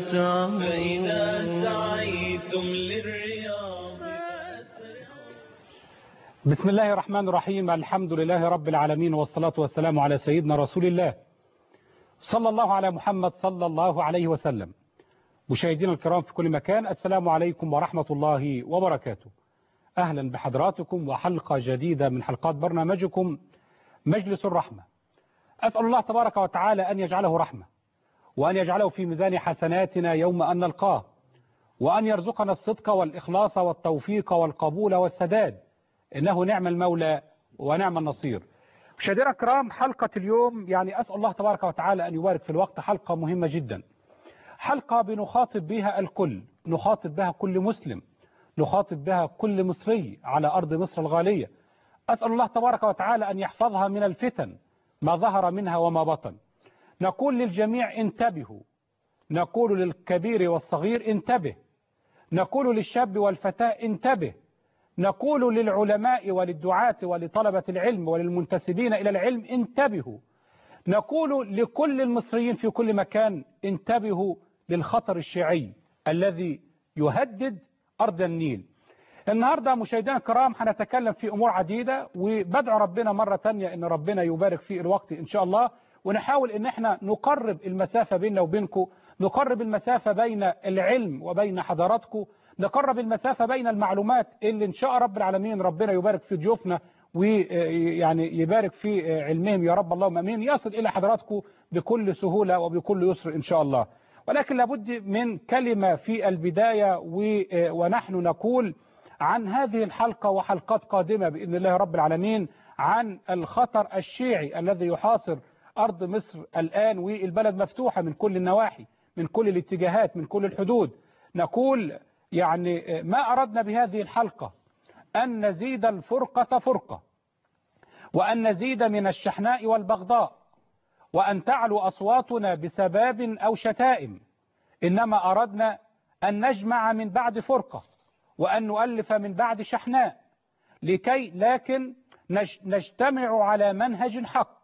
تمتعوا فإذا سعيتم للرياض فأسرعوا بسم الله الرحمن الرحيم الحمد لله رب العالمين والصلاة والسلام على سيدنا رسول الله صلى الله على محمد صلى الله عليه وسلم مشاهدينا الكرام في كل مكان السلام عليكم ورحمة الله وبركاته أهلا بحضراتكم وحلقة جديدة من حلقات برنامجكم مجلس الرحمة أسأل الله تبارك وتعالى أن يجعله رحمة وأن يجعله في ميزان حسناتنا يوم أن نلقاه وأن يرزقنا الصدق والإخلاص والتوفيق والقبول والسداد إنه نعم المولى ونعم النصير مشاهدينا الكرام حلقة اليوم يعني أسأل الله تبارك وتعالى أن يبارك في الوقت حلقة مهمة جدا حلقة بنخاطب بها الكل نخاطب بها كل مسلم نخاطب بها كل مصري على أرض مصر الغالية أسأل الله تبارك وتعالى أن يحفظها من الفتن ما ظهر منها وما بطن نقول للجميع انتبهوا نقول للكبير والصغير انتبه نقول للشاب والفتاة انتبه نقول للعلماء وللدعاة ولطلبة العلم وللمنتسبين إلى العلم انتبهوا نقول لكل المصريين في كل مكان انتبهوا للخطر الشيعي الذي يهدد أرض النيل النهاردة مشاهدينا الكرام هنتكلم في أمور عديدة وبدعو ربنا مرة تانية أن ربنا يبارك في الوقت إن شاء الله ونحاول أن احنا نقرب المسافة بيننا وبينكم نقرب المسافة بين العلم وبين حضاراتكم نقرب المسافة بين المعلومات اللي إن شاء رب العالمين ربنا يبارك في ضيوفنا ويعني يبارك في علمهم يا رب اللهم امين يصل إلى حضراتكم بكل سهولة وبكل يسر إن شاء الله ولكن لابد من كلمة في البداية ونحن نقول عن هذه الحلقة وحلقات قادمة بإذن الله رب العالمين عن الخطر الشيعي الذي يحاصر أرض مصر الآن والبلد مفتوحة من كل النواحي من كل الاتجاهات من كل الحدود نقول يعني ما أردنا بهذه الحلقة أن نزيد الفرقة فرقة وأن نزيد من الشحناء والبغضاء وأن تعلو أصواتنا بسباب أو شتائم إنما أردنا أن نجمع من بعد فرقة وأن نؤلف من بعد شحناء لكي لكن نجتمع على منهج حق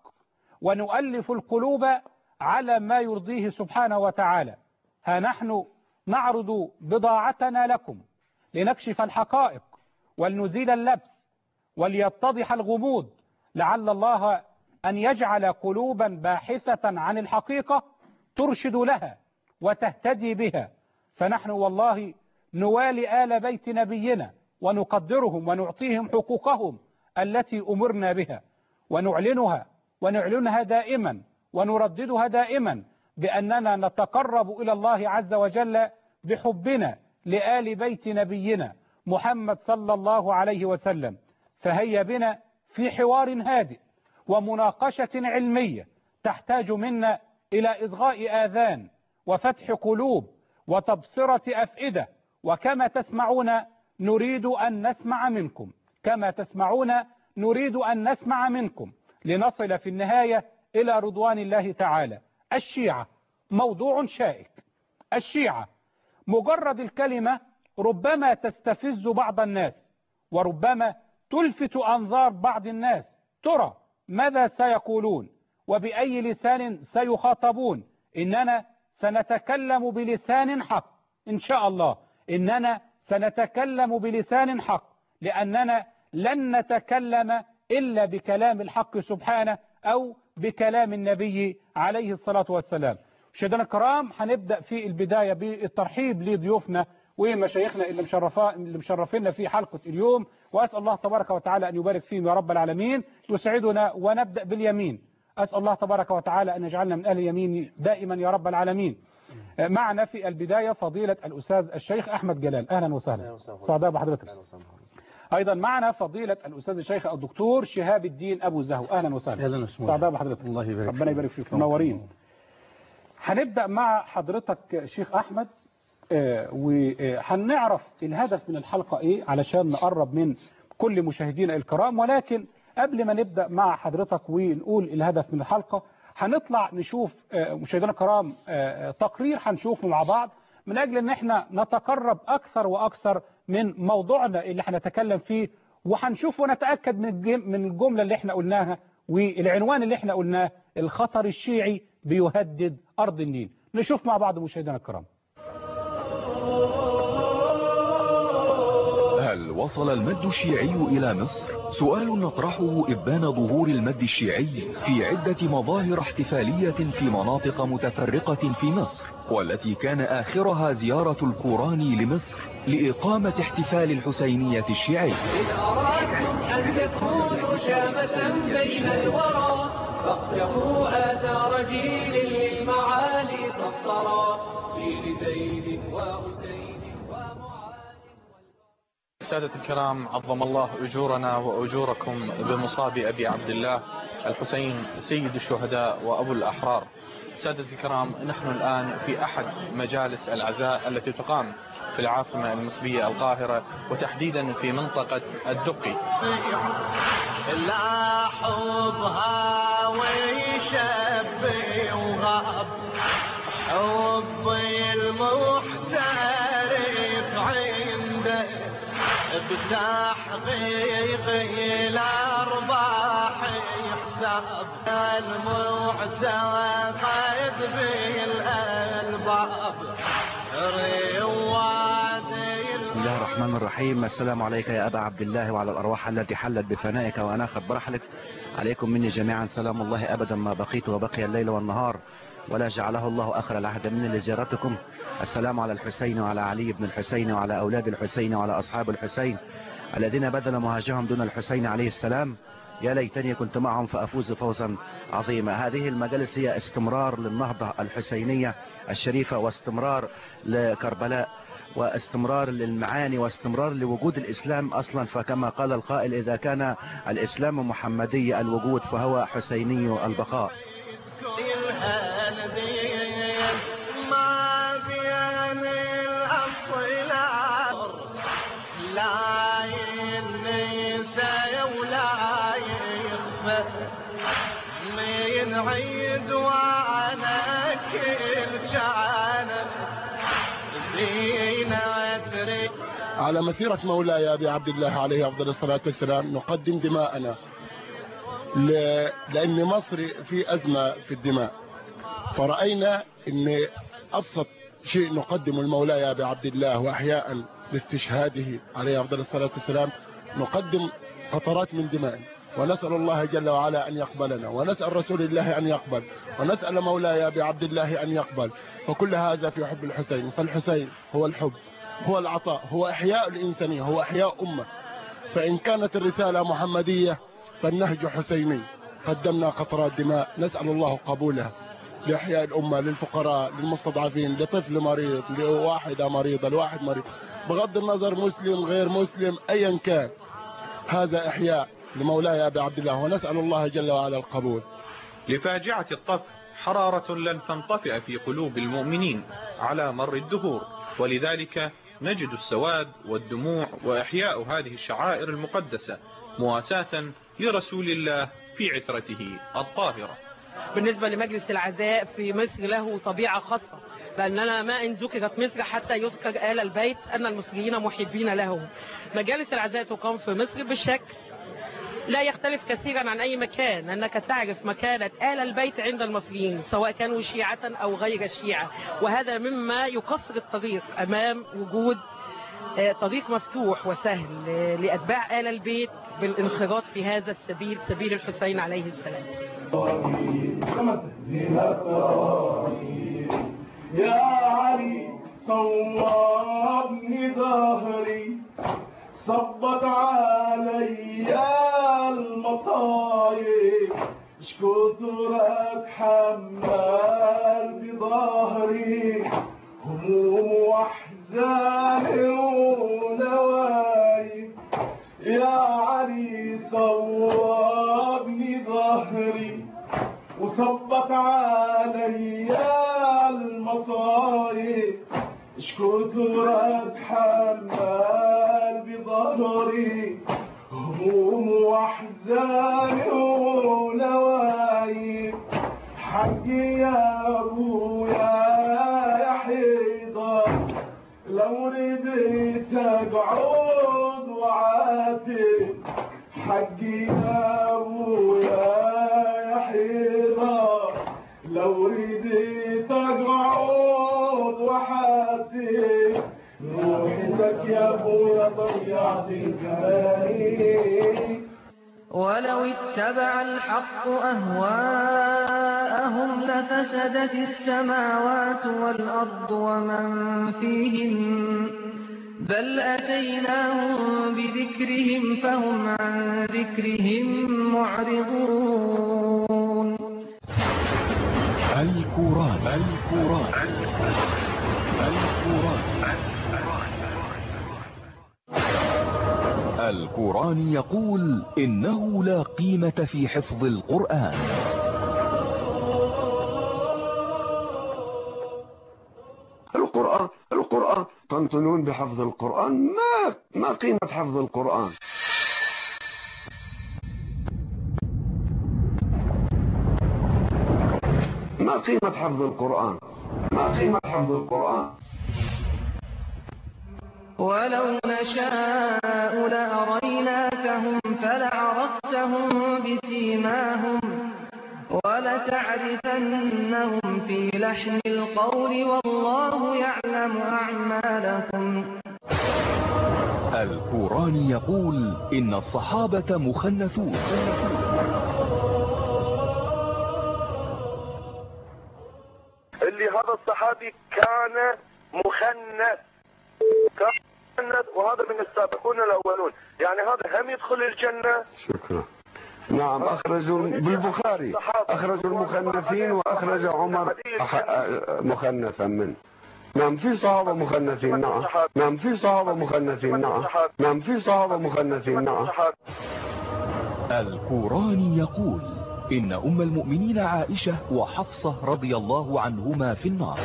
ونؤلف القلوب على ما يرضيه سبحانه وتعالى ها نحن نعرض بضاعتنا لكم لنكشف الحقائق ولنزيل اللبس وليتضح الغموض لعل الله أن يجعل قلوبا باحثة عن الحقيقة ترشد لها وتهتدي بها فنحن والله نوالي آل بيت نبينا ونقدرهم ونعطيهم حقوقهم التي أمرنا بها ونعلنها ونعلنها دائما ونرددها دائما بأننا نتقرب إلى الله عز وجل بحبنا لآل بيت نبينا محمد صلى الله عليه وسلم فهيا بنا في حوار هادئ ومناقشة علمية تحتاج منا إلى إصغاء آذان وفتح قلوب وتبصرة أفئدة وكما تسمعون نريد أن نسمع منكم كما تسمعون نريد أن نسمع منكم لنصل في النهاية إلى رضوان الله تعالى الشيعة موضوع شائك الشيعة مجرد الكلمة ربما تستفز بعض الناس وربما تلفت أنظار بعض الناس ترى ماذا سيقولون وبأي لسان سيخاطبون إننا سنتكلم بلسان حق إن شاء الله إننا سنتكلم بلسان حق لأننا لن نتكلم إلا بكلام الحق سبحانه أو بكلام النبي عليه الصلاة والسلام مشاهدينا الكرام هنبدأ في البداية بالترحيب لضيوفنا ومشايخنا اللي مشرفا اللي مشرفينا في حلقة اليوم وأسأل الله تبارك وتعالى أن يبارك فيهم يا رب العالمين يسعدنا ونبدأ باليمين أسأل الله تبارك وتعالى أن يجعلنا من أهل اليمين دائما يا رب العالمين معنا في البداية فضيلة الأستاذ الشيخ أحمد جلال أهلا وسهلا سعداء بحضرتك أيضا معنا فضيلة الأستاذ الشيخ الدكتور شهاب الدين أبو زهو أهلا وسهلا أهلا سعداء بحضرتك الله يبارك ربنا يبارك فيك منورين هنبدأ مع حضرتك شيخ أحمد آه وهنعرف الهدف من الحلقة إيه علشان نقرب من كل مشاهدينا الكرام ولكن قبل ما نبدأ مع حضرتك ونقول الهدف من الحلقة هنطلع نشوف آه مشاهدينا الكرام آه تقرير هنشوفه مع بعض من أجل أن احنا نتقرب أكثر وأكثر من موضوعنا اللي هنتكلم فيه وهنشوف ونتأكد من من الجملة اللي احنا قلناها والعنوان اللي احنا قلناه الخطر الشيعي بيهدد أرض النيل نشوف مع بعض مشاهدينا الكرام هل وصل المد الشيعي إلى مصر؟ سؤال نطرحه إبان ظهور المد الشيعي في عدة مظاهر احتفالية في مناطق متفرقة في مصر والتي كان آخرها زيارة الكوراني لمصر لإقامة احتفال الحسينية الشيعي إن أردتم أن تكونوا شامة بين الورى فاقتفوا آثار جيل للمعالي سطرا جيل زيد وحسين ومعاذ سادة الكرام عظم الله أجورنا وأجوركم بمصاب أبي عبد الله الحسين سيد الشهداء وأبو الأحرار سادة الكرام نحن الآن في أحد مجالس العزاء التي تقام في العاصمة المصرية القاهرة وتحديدا في منطقة الدقي لا حبها ويشبي وغاب حبي المحترف عنده بتحقيق الارباح يحسب المعتقد بالالباب روادي بسم الله الرحمن الرحيم السلام عليك يا أبا عبد الله وعلى الأرواح التي حلت بفنائك وأناخت برحلك عليكم مني جميعا سلام الله أبدا ما بقيت وبقي الليل والنهار ولا جعله الله آخر العهد مني لزيارتكم السلام على الحسين وعلى علي بن الحسين وعلى أولاد الحسين وعلى أصحاب الحسين الذين بذلوا مهاجهم دون الحسين عليه السلام يا ليتني كنت معهم فأفوز فوزا عظيما هذه المجالس هي استمرار للنهضة الحسينية الشريفة واستمرار لكربلاء واستمرار للمعاني واستمرار لوجود الإسلام أصلا فكما قال القائل إذا كان الإسلام محمدي الوجود فهو حسيني البقاء الهندين ما بين الأصلار لا ينسى ولا يخفى من عيد وانا كل جانب دينا تريد على مسيرة مولاي أبي عبد الله عليه أفضل الصلاة والسلام نقدم دماءنا ل... لأن مصر في أزمة في الدماء فرأينا أن أبسط شيء نقدم المولاي أبي عبد الله وأحياء لاستشهاده عليه أفضل الصلاة والسلام نقدم قطرات من دماء ونسأل الله جل وعلا أن يقبلنا ونسأل رسول الله أن يقبل ونسأل مولاي أبي عبد الله أن يقبل فكل هذا في حب الحسين فالحسين هو الحب هو العطاء هو إحياء الإنسانية هو إحياء أمة فإن كانت الرسالة محمدية فالنهج حسيني قدمنا قطرات دماء نسأل الله قبولها لإحياء الأمة للفقراء للمستضعفين لطفل مريض لواحدة مريضة لواحد مريض بغض النظر مسلم غير مسلم أيا كان هذا إحياء لمولاي أبي عبد الله ونسأل الله جل وعلا القبول لفاجعة الطف حرارة لن تنطفئ في قلوب المؤمنين على مر الدهور ولذلك نجد السواد والدموع وإحياء هذه الشعائر المقدسة مواساة لرسول الله في عترته الطاهرة بالنسبة لمجلس العزاء في مصر له طبيعة خاصة لأننا ما إن ذكرت مصر حتى يذكر آل البيت أن المصريين محبين لهم مجالس العزاء تقام في مصر بشكل لا يختلف كثيرا عن أي مكان أنك تعرف مكانة آل البيت عند المصريين سواء كانوا شيعة أو غير شيعة وهذا مما يقصر الطريق أمام وجود آه، طريق مفتوح وسهل آه، لأتباع آل البيت بالانخراط في هذا السبيل سبيل الحسين عليه السلام يا علي صوبني ظهري صبت علي المصايب شكترك حمال بظهري هموم واحزان ونوايب يا علي صوبني ظهري وصبت علي المصايب شكترك حمال بظهري هموم واحزان ونوايب حقي يا ابويا يا حيدر لو رديت اقعد وعاتب حقي يا ابويا يا حيدر لو رديت اقعد وحاسب روحي لك يا أخويا ضيعت الزمان ولو اتبع الحق أهواءهم لفسدت السماوات والأرض ومن فيهن بل أتيناهم بذكرهم فهم عن ذكرهم معرضون الكوران الكوران الكوران الكوران يقول إنه لا قيمة في حفظ القرآن القرآن القرآن تنطنون بحفظ القرآن ما ما قيمة حفظ القرآن ما قيمة حفظ القرآن ما قيمة حفظ القرآن ولو نشاء لأريناكهم فلعرفتهم بسيماهم ولتعرفنهم في لحن القول والله يعلم أعمالكم الكوران يقول إن الصحابة مخنثون اللي هذا الصحابي كان مخنث كان مخنث وهذا من السابقون الاولون يعني هذا هم يدخل الجنه شكرا نعم أخرجوا بالبخاري أخرجوا المخنثين وأخرج عمر أح- مخنثا منه نعم في صحابة مخنثين نعم نعم في صحابة مخنثين نعم نعم في صحابة مخنثين نعم الكوران يقول إن أم المؤمنين عائشة وحفصة رضي الله عنهما في النار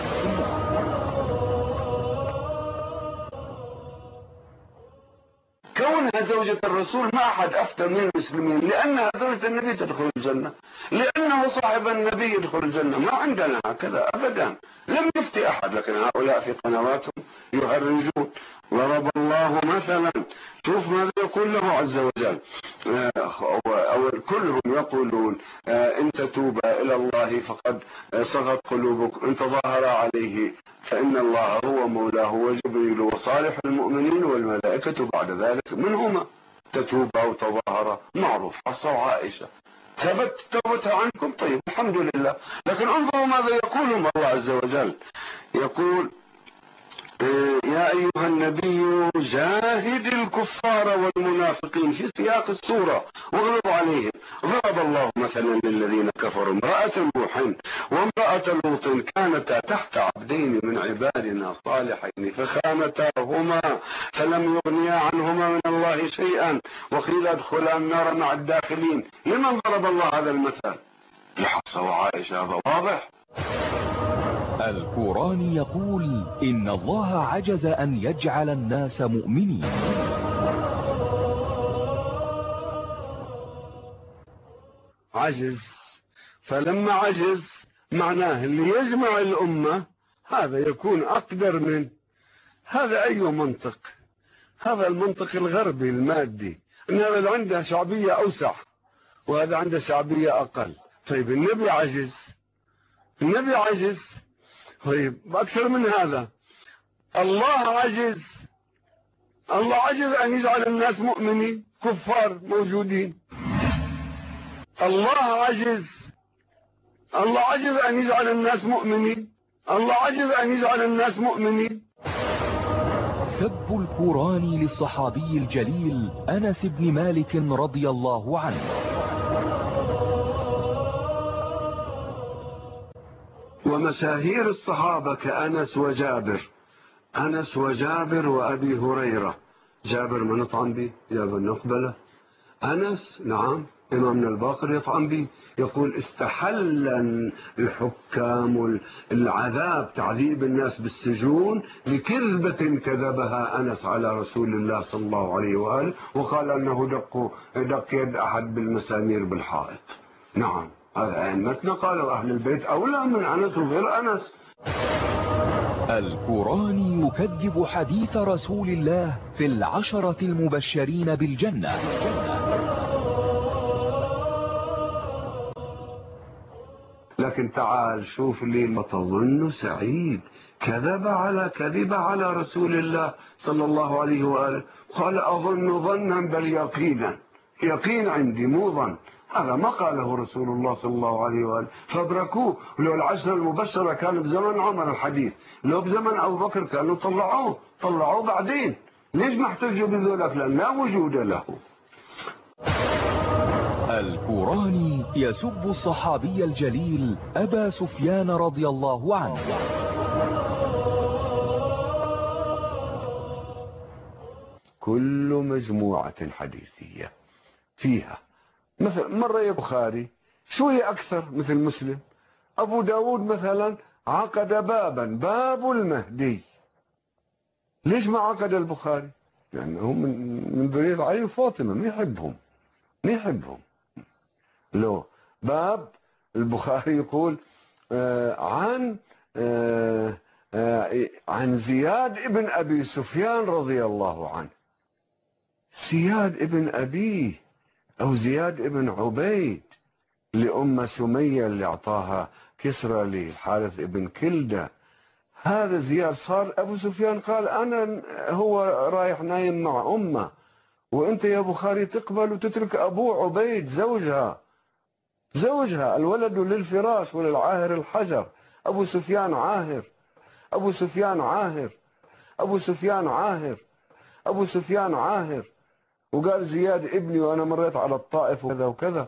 كونها زوجة الرسول ما أحد أفتى من المسلمين لأنها زوجة النبي تدخل الجنة لأنه صاحب النبي يدخل الجنة ما عندنا هكذا أبدا لم يفتي أحد لكن هؤلاء في قنواتهم يهرجون ضرب الله مثلا شوف ماذا يقول له عز وجل آه، أو أو كلهم يقولون آه، إن تتوبا إلى الله فقد آه، صغت قلوبكم إن تظاهر عليه فإن الله هو مولاه وجبريل وصالح المؤمنين والملائكة بعد ذلك منهما تتوبا وتظاهر معروف حصة وعائشة ثبت توبتها عنكم طيب الحمد لله لكن انظروا ماذا يقولهم الله عز وجل يقول يا أيها النبي جاهد الكفار والمنافقين في سياق السورة واغلب عليهم ضرب الله مثلا للذين كفروا امرأة نوح وامرأة لوط كانتا تحت عبدين من عبادنا صالحين فخانتاهما فلم يغنيا عنهما من الله شيئا وقيل ادخلا النار مع الداخلين لمن ضرب الله هذا المثل لحفصة وعائشة هذا واضح الكوران يقول إن الله عجز أن يجعل الناس مؤمنين عجز فلما عجز معناه اللي يجمع الأمة هذا يكون أقدر من هذا أي منطق هذا المنطق الغربي المادي أن هذا اللي عنده شعبية أوسع وهذا عنده شعبية أقل طيب النبي عجز النبي عجز طيب أكثر من هذا الله عجز الله عجز أن يجعل الناس مؤمنين كفار موجودين الله عجز الله عجز أن يجعل الناس مؤمنين الله عجز أن يجعل الناس مؤمنين سب الكوران للصحابي الجليل أنس بن مالك رضي الله عنه ومشاهير الصحابة كأنس وجابر أنس وجابر وأبي هريرة جابر من يطعن به جابر نقبله أنس نعم إمامنا الباقر يطعن به يقول استحل الحكام العذاب تعذيب الناس بالسجون لكذبة كذبها أنس على رسول الله صلى الله عليه وآله وقال أنه دق, دق يد أحد بالمسامير بالحائط نعم هذا أئمتنا قالوا أهل البيت أولى من أنس وغير أنس الكوران يكذب حديث رسول الله في العشرة المبشرين بالجنة لكن تعال شوف لي ما تظن سعيد كذب على كذب على رسول الله صلى الله عليه وآله قال أظن ظنا بل يقينا يقين عندي مو ظن هذا ما قاله رسول الله صلى الله عليه وآله فابركوه لو العشر المبشرة كان بزمن عمر الحديث لو بزمن أبو بكر كانوا طلعوه طلعوه بعدين ليش ما احتجوا بذولك لأن لا وجود له الكوراني يسب الصحابي الجليل أبا سفيان رضي الله عنه كل مجموعة حديثية فيها مثلا مرة يا بخاري شوية أكثر مثل مسلم أبو داود مثلا عقد بابا باب المهدي ليش ما عقد البخاري لأنه من من ذرية علي وفاطمة ما يحبهم ما يحبهم لو باب البخاري يقول آه عن آه آه عن زياد ابن أبي سفيان رضي الله عنه زياد ابن أبيه أو زياد ابن عبيد لأم سمية اللي أعطاها كسرى للحارث ابن كلدة هذا زياد صار أبو سفيان قال أنا هو رايح نايم مع أمه وأنت يا بخاري تقبل وتترك أبوه عبيد زوجها زوجها الولد للفراش وللعاهر الحجر أبو سفيان عاهر أبو سفيان عاهر أبو سفيان عاهر أبو سفيان عاهر وقال زياد ابني وأنا مريت على الطائف وكذا وكذا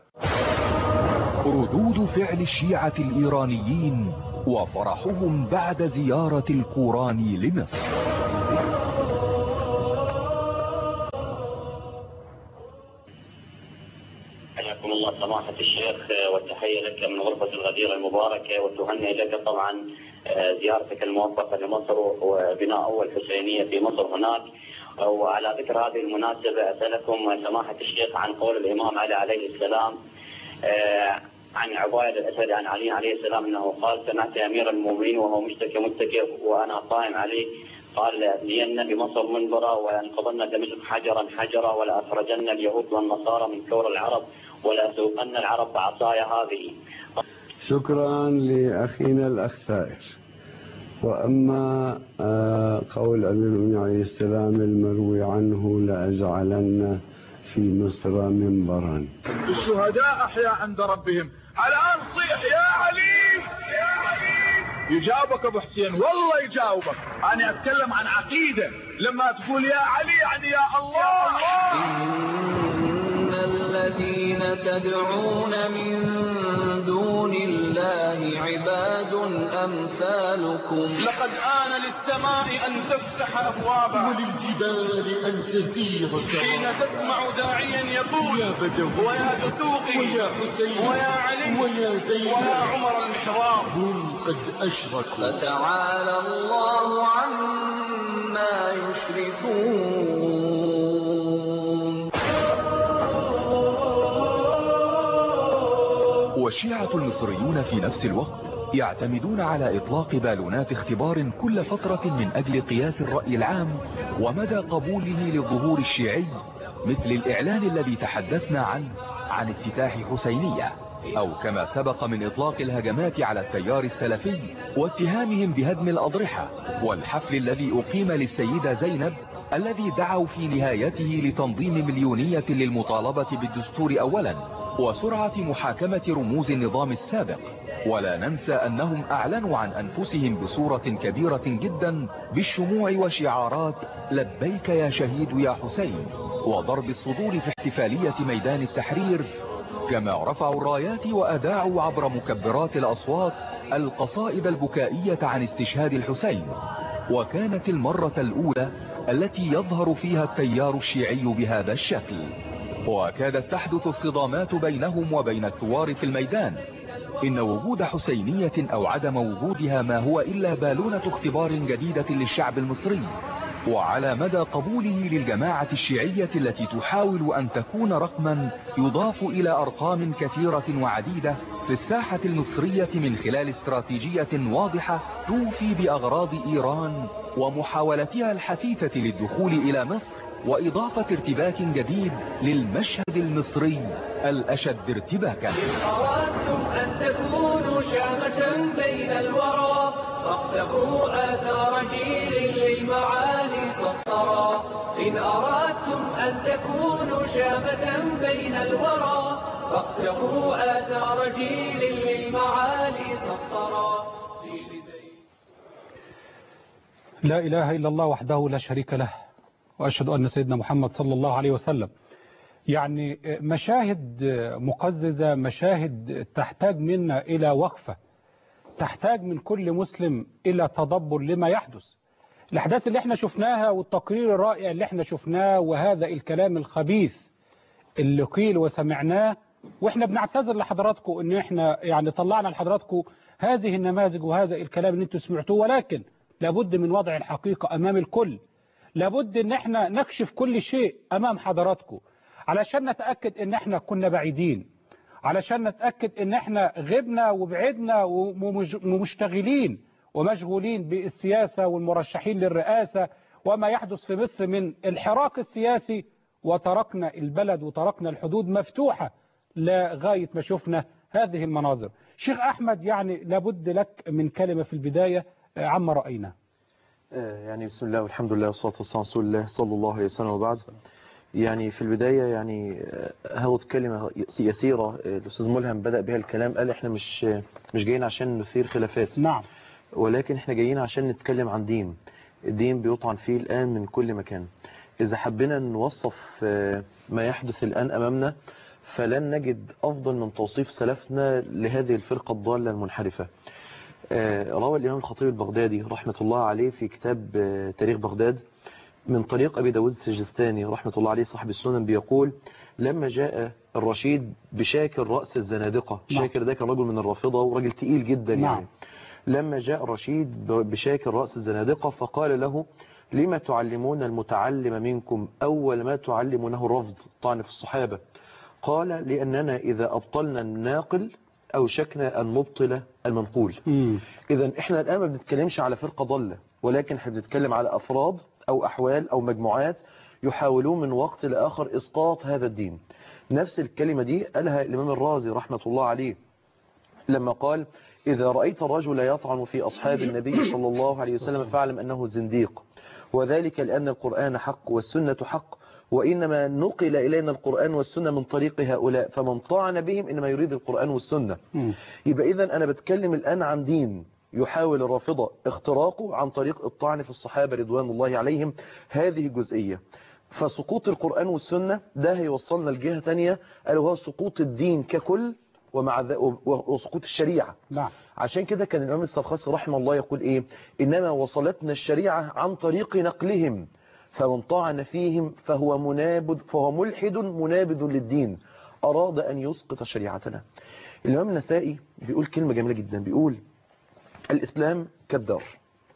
ردود فعل الشيعة الإيرانيين وفرحهم بعد زيارة الكوراني لمصر حياكم الله سماحة الشيخ والتحية لك من غرفة الغديرة المباركة وتهنئ لك طبعا زيارتك الموفقة لمصر وبناء أول حسينية في مصر هناك وعلى ذكر هذه المناسبة أسألكم سماحة الشيخ عن قول الإمام علي عليه السلام عن عباية الأسد عن علي عليه السلام أنه قال سمعت أمير المؤمنين وهو مشتكي متكئ وأنا قائم عليه قال لين بمصر منبرا ولأنقضن دمشق حجرا حجرا ولأخرجن اليهود والنصارى من كور العرب ولأسوقن العرب بعصايا هذه شكرا لأخينا الأخ ثائر وأما قول أمير المؤمنين عليه السلام المروي عنه لأجعلن في مصر منبرا الشهداء أحياء عند ربهم الآن صيح يا علي يا علي يجاوبك أبو حسين والله يجاوبك أنا أتكلم عن عقيدة لما تقول يا علي يعني يا الله, إن الذين تدعون من دون الله عباد أمثالكم لقد آن للسماء أن تفتح أبوابها وللجبال أن تسير حين تسمع داعيا يقول يا بدوي ويا دسوقي ويا حسين ويا علي ويا زيد ويا عمر المحراب هم قد أشركوا فتعالى الله عما يشركون والشيعة المصريون في نفس الوقت يعتمدون على إطلاق بالونات اختبار كل فترة من أجل قياس الرأي العام ومدى قبوله للظهور الشيعي مثل الإعلان الذي تحدثنا عنه عن افتتاح حسينية أو كما سبق من إطلاق الهجمات على التيار السلفي واتهامهم بهدم الأضرحة والحفل الذي أقيم للسيدة زينب الذي دعوا في نهايته لتنظيم مليونية للمطالبة بالدستور أولا وسرعة محاكمة رموز النظام السابق ولا ننسى أنهم أعلنوا عن أنفسهم بصورة كبيرة جدا بالشموع وشعارات لبيك يا شهيد يا حسين وضرب الصدور في احتفالية ميدان التحرير كما رفعوا الرايات وأذاعوا عبر مكبرات الأصوات القصائد البكائية عن استشهاد الحسين وكانت المرة الأولى التي يظهر فيها التيار الشيعي بهذا الشكل وكادت تحدث الصدامات بينهم وبين الثوار في الميدان إن وجود حسينية أو عدم وجودها ما هو إلا بالونة اختبار جديدة للشعب المصري وعلى مدى قبوله للجماعة الشيعية التي تحاول أن تكون رقما يضاف إلى أرقام كثيرة وعديدة في الساحة المصرية من خلال استراتيجية واضحة توفي بأغراض إيران ومحاولتها الحثيثة للدخول إلى مصر وإضافة ارتباك جديد للمشهد المصري الأشد ارتباكا إن أردتم أن تكونوا شامة بين الورى واقتفوا آثار جيل للمعالي سطرا إن أردتم أن تكونوا شامة بين الورى فاقتفوا آثار جيل للمعالي سطرا لا إله إلا الله وحده لا شريك له وأشهد أن سيدنا محمد صلى الله عليه وسلم يعني مشاهد مقززة مشاهد تحتاج منا إلى وقفة تحتاج من كل مسلم إلى تدبر لما يحدث الأحداث اللي احنا شفناها والتقرير الرائع اللي احنا شفناه وهذا الكلام الخبيث اللي قيل وسمعناه واحنا بنعتذر لحضراتكم ان احنا يعني طلعنا لحضراتكم هذه النماذج وهذا الكلام اللي انتم سمعتوه ولكن لابد من وضع الحقيقة امام الكل لابد ان احنا نكشف كل شيء امام حضراتكم علشان نتأكد ان احنا كنا بعيدين علشان نتأكد ان احنا غبنا وبعدنا ومشتغلين ومشغولين بالسياسة والمرشحين للرئاسة وما يحدث في مصر من الحراك السياسي وتركنا البلد وتركنا الحدود مفتوحة لغاية ما شفنا هذه المناظر شيخ أحمد يعني لابد لك من كلمة في البداية عما رأينا يعني بسم الله والحمد لله والصلاة والسلام على رسول الله صلى الله عليه وسلم وبعد يعني في البداية يعني هاخد كلمة يسيرة الأستاذ ملهم بدأ بها الكلام قال احنا مش مش جايين عشان نثير خلافات نعم ولكن احنا جايين عشان نتكلم عن دين الدين بيطعن فيه الآن من كل مكان إذا حبينا نوصف ما يحدث الآن أمامنا فلن نجد أفضل من توصيف سلفنا لهذه الفرقة الضالة المنحرفة روى الإمام الخطيب البغدادي رحمة الله عليه في كتاب تاريخ بغداد من طريق أبي داود السجستاني رحمة الله عليه صاحب السنن بيقول لما جاء الرشيد بشاكر رأس الزنادقة شاكر ده كان رجل من الرافضة ورجل تقيل جدا نعم. يعني لما جاء الرشيد بشاكر رأس الزنادقة فقال له لما تعلمون المتعلم منكم أول ما تعلمونه الرفض طعن في الصحابة قال لأننا إذا أبطلنا الناقل أوشكنا أن نبطل المنقول إذا إحنا الآن ما بنتكلمش على فرقة ضالة ولكن احنا بنتكلم على أفراد أو أحوال أو مجموعات يحاولون من وقت لآخر إسقاط هذا الدين نفس الكلمة دي قالها الإمام الرازي رحمة الله عليه لما قال إذا رأيت الرجل يطعن في أصحاب النبي صلى الله عليه وسلم فاعلم أنه زنديق وذلك لأن القرآن حق والسنة حق وإنما نقل إلينا القرآن والسنة من طريق هؤلاء فمن طعن بهم إنما يريد القرآن والسنة يبقى إذا أنا بتكلم الآن عن دين يحاول الرافضة اختراقه عن طريق الطعن في الصحابة رضوان الله عليهم هذه جزئية فسقوط القرآن والسنة ده هيوصلنا لجهة تانية ألا وهو سقوط الدين ككل ومع وسقوط الشريعة نعم عشان كده كان الإمام السرخسي رحمه الله يقول إيه إنما وصلتنا الشريعة عن طريق نقلهم فمن طعن فيهم فهو منابذ فهو ملحد منابذ للدين أراد أن يسقط شريعتنا الإمام النسائي بيقول كلمة جميلة جدا بيقول الإسلام كالدار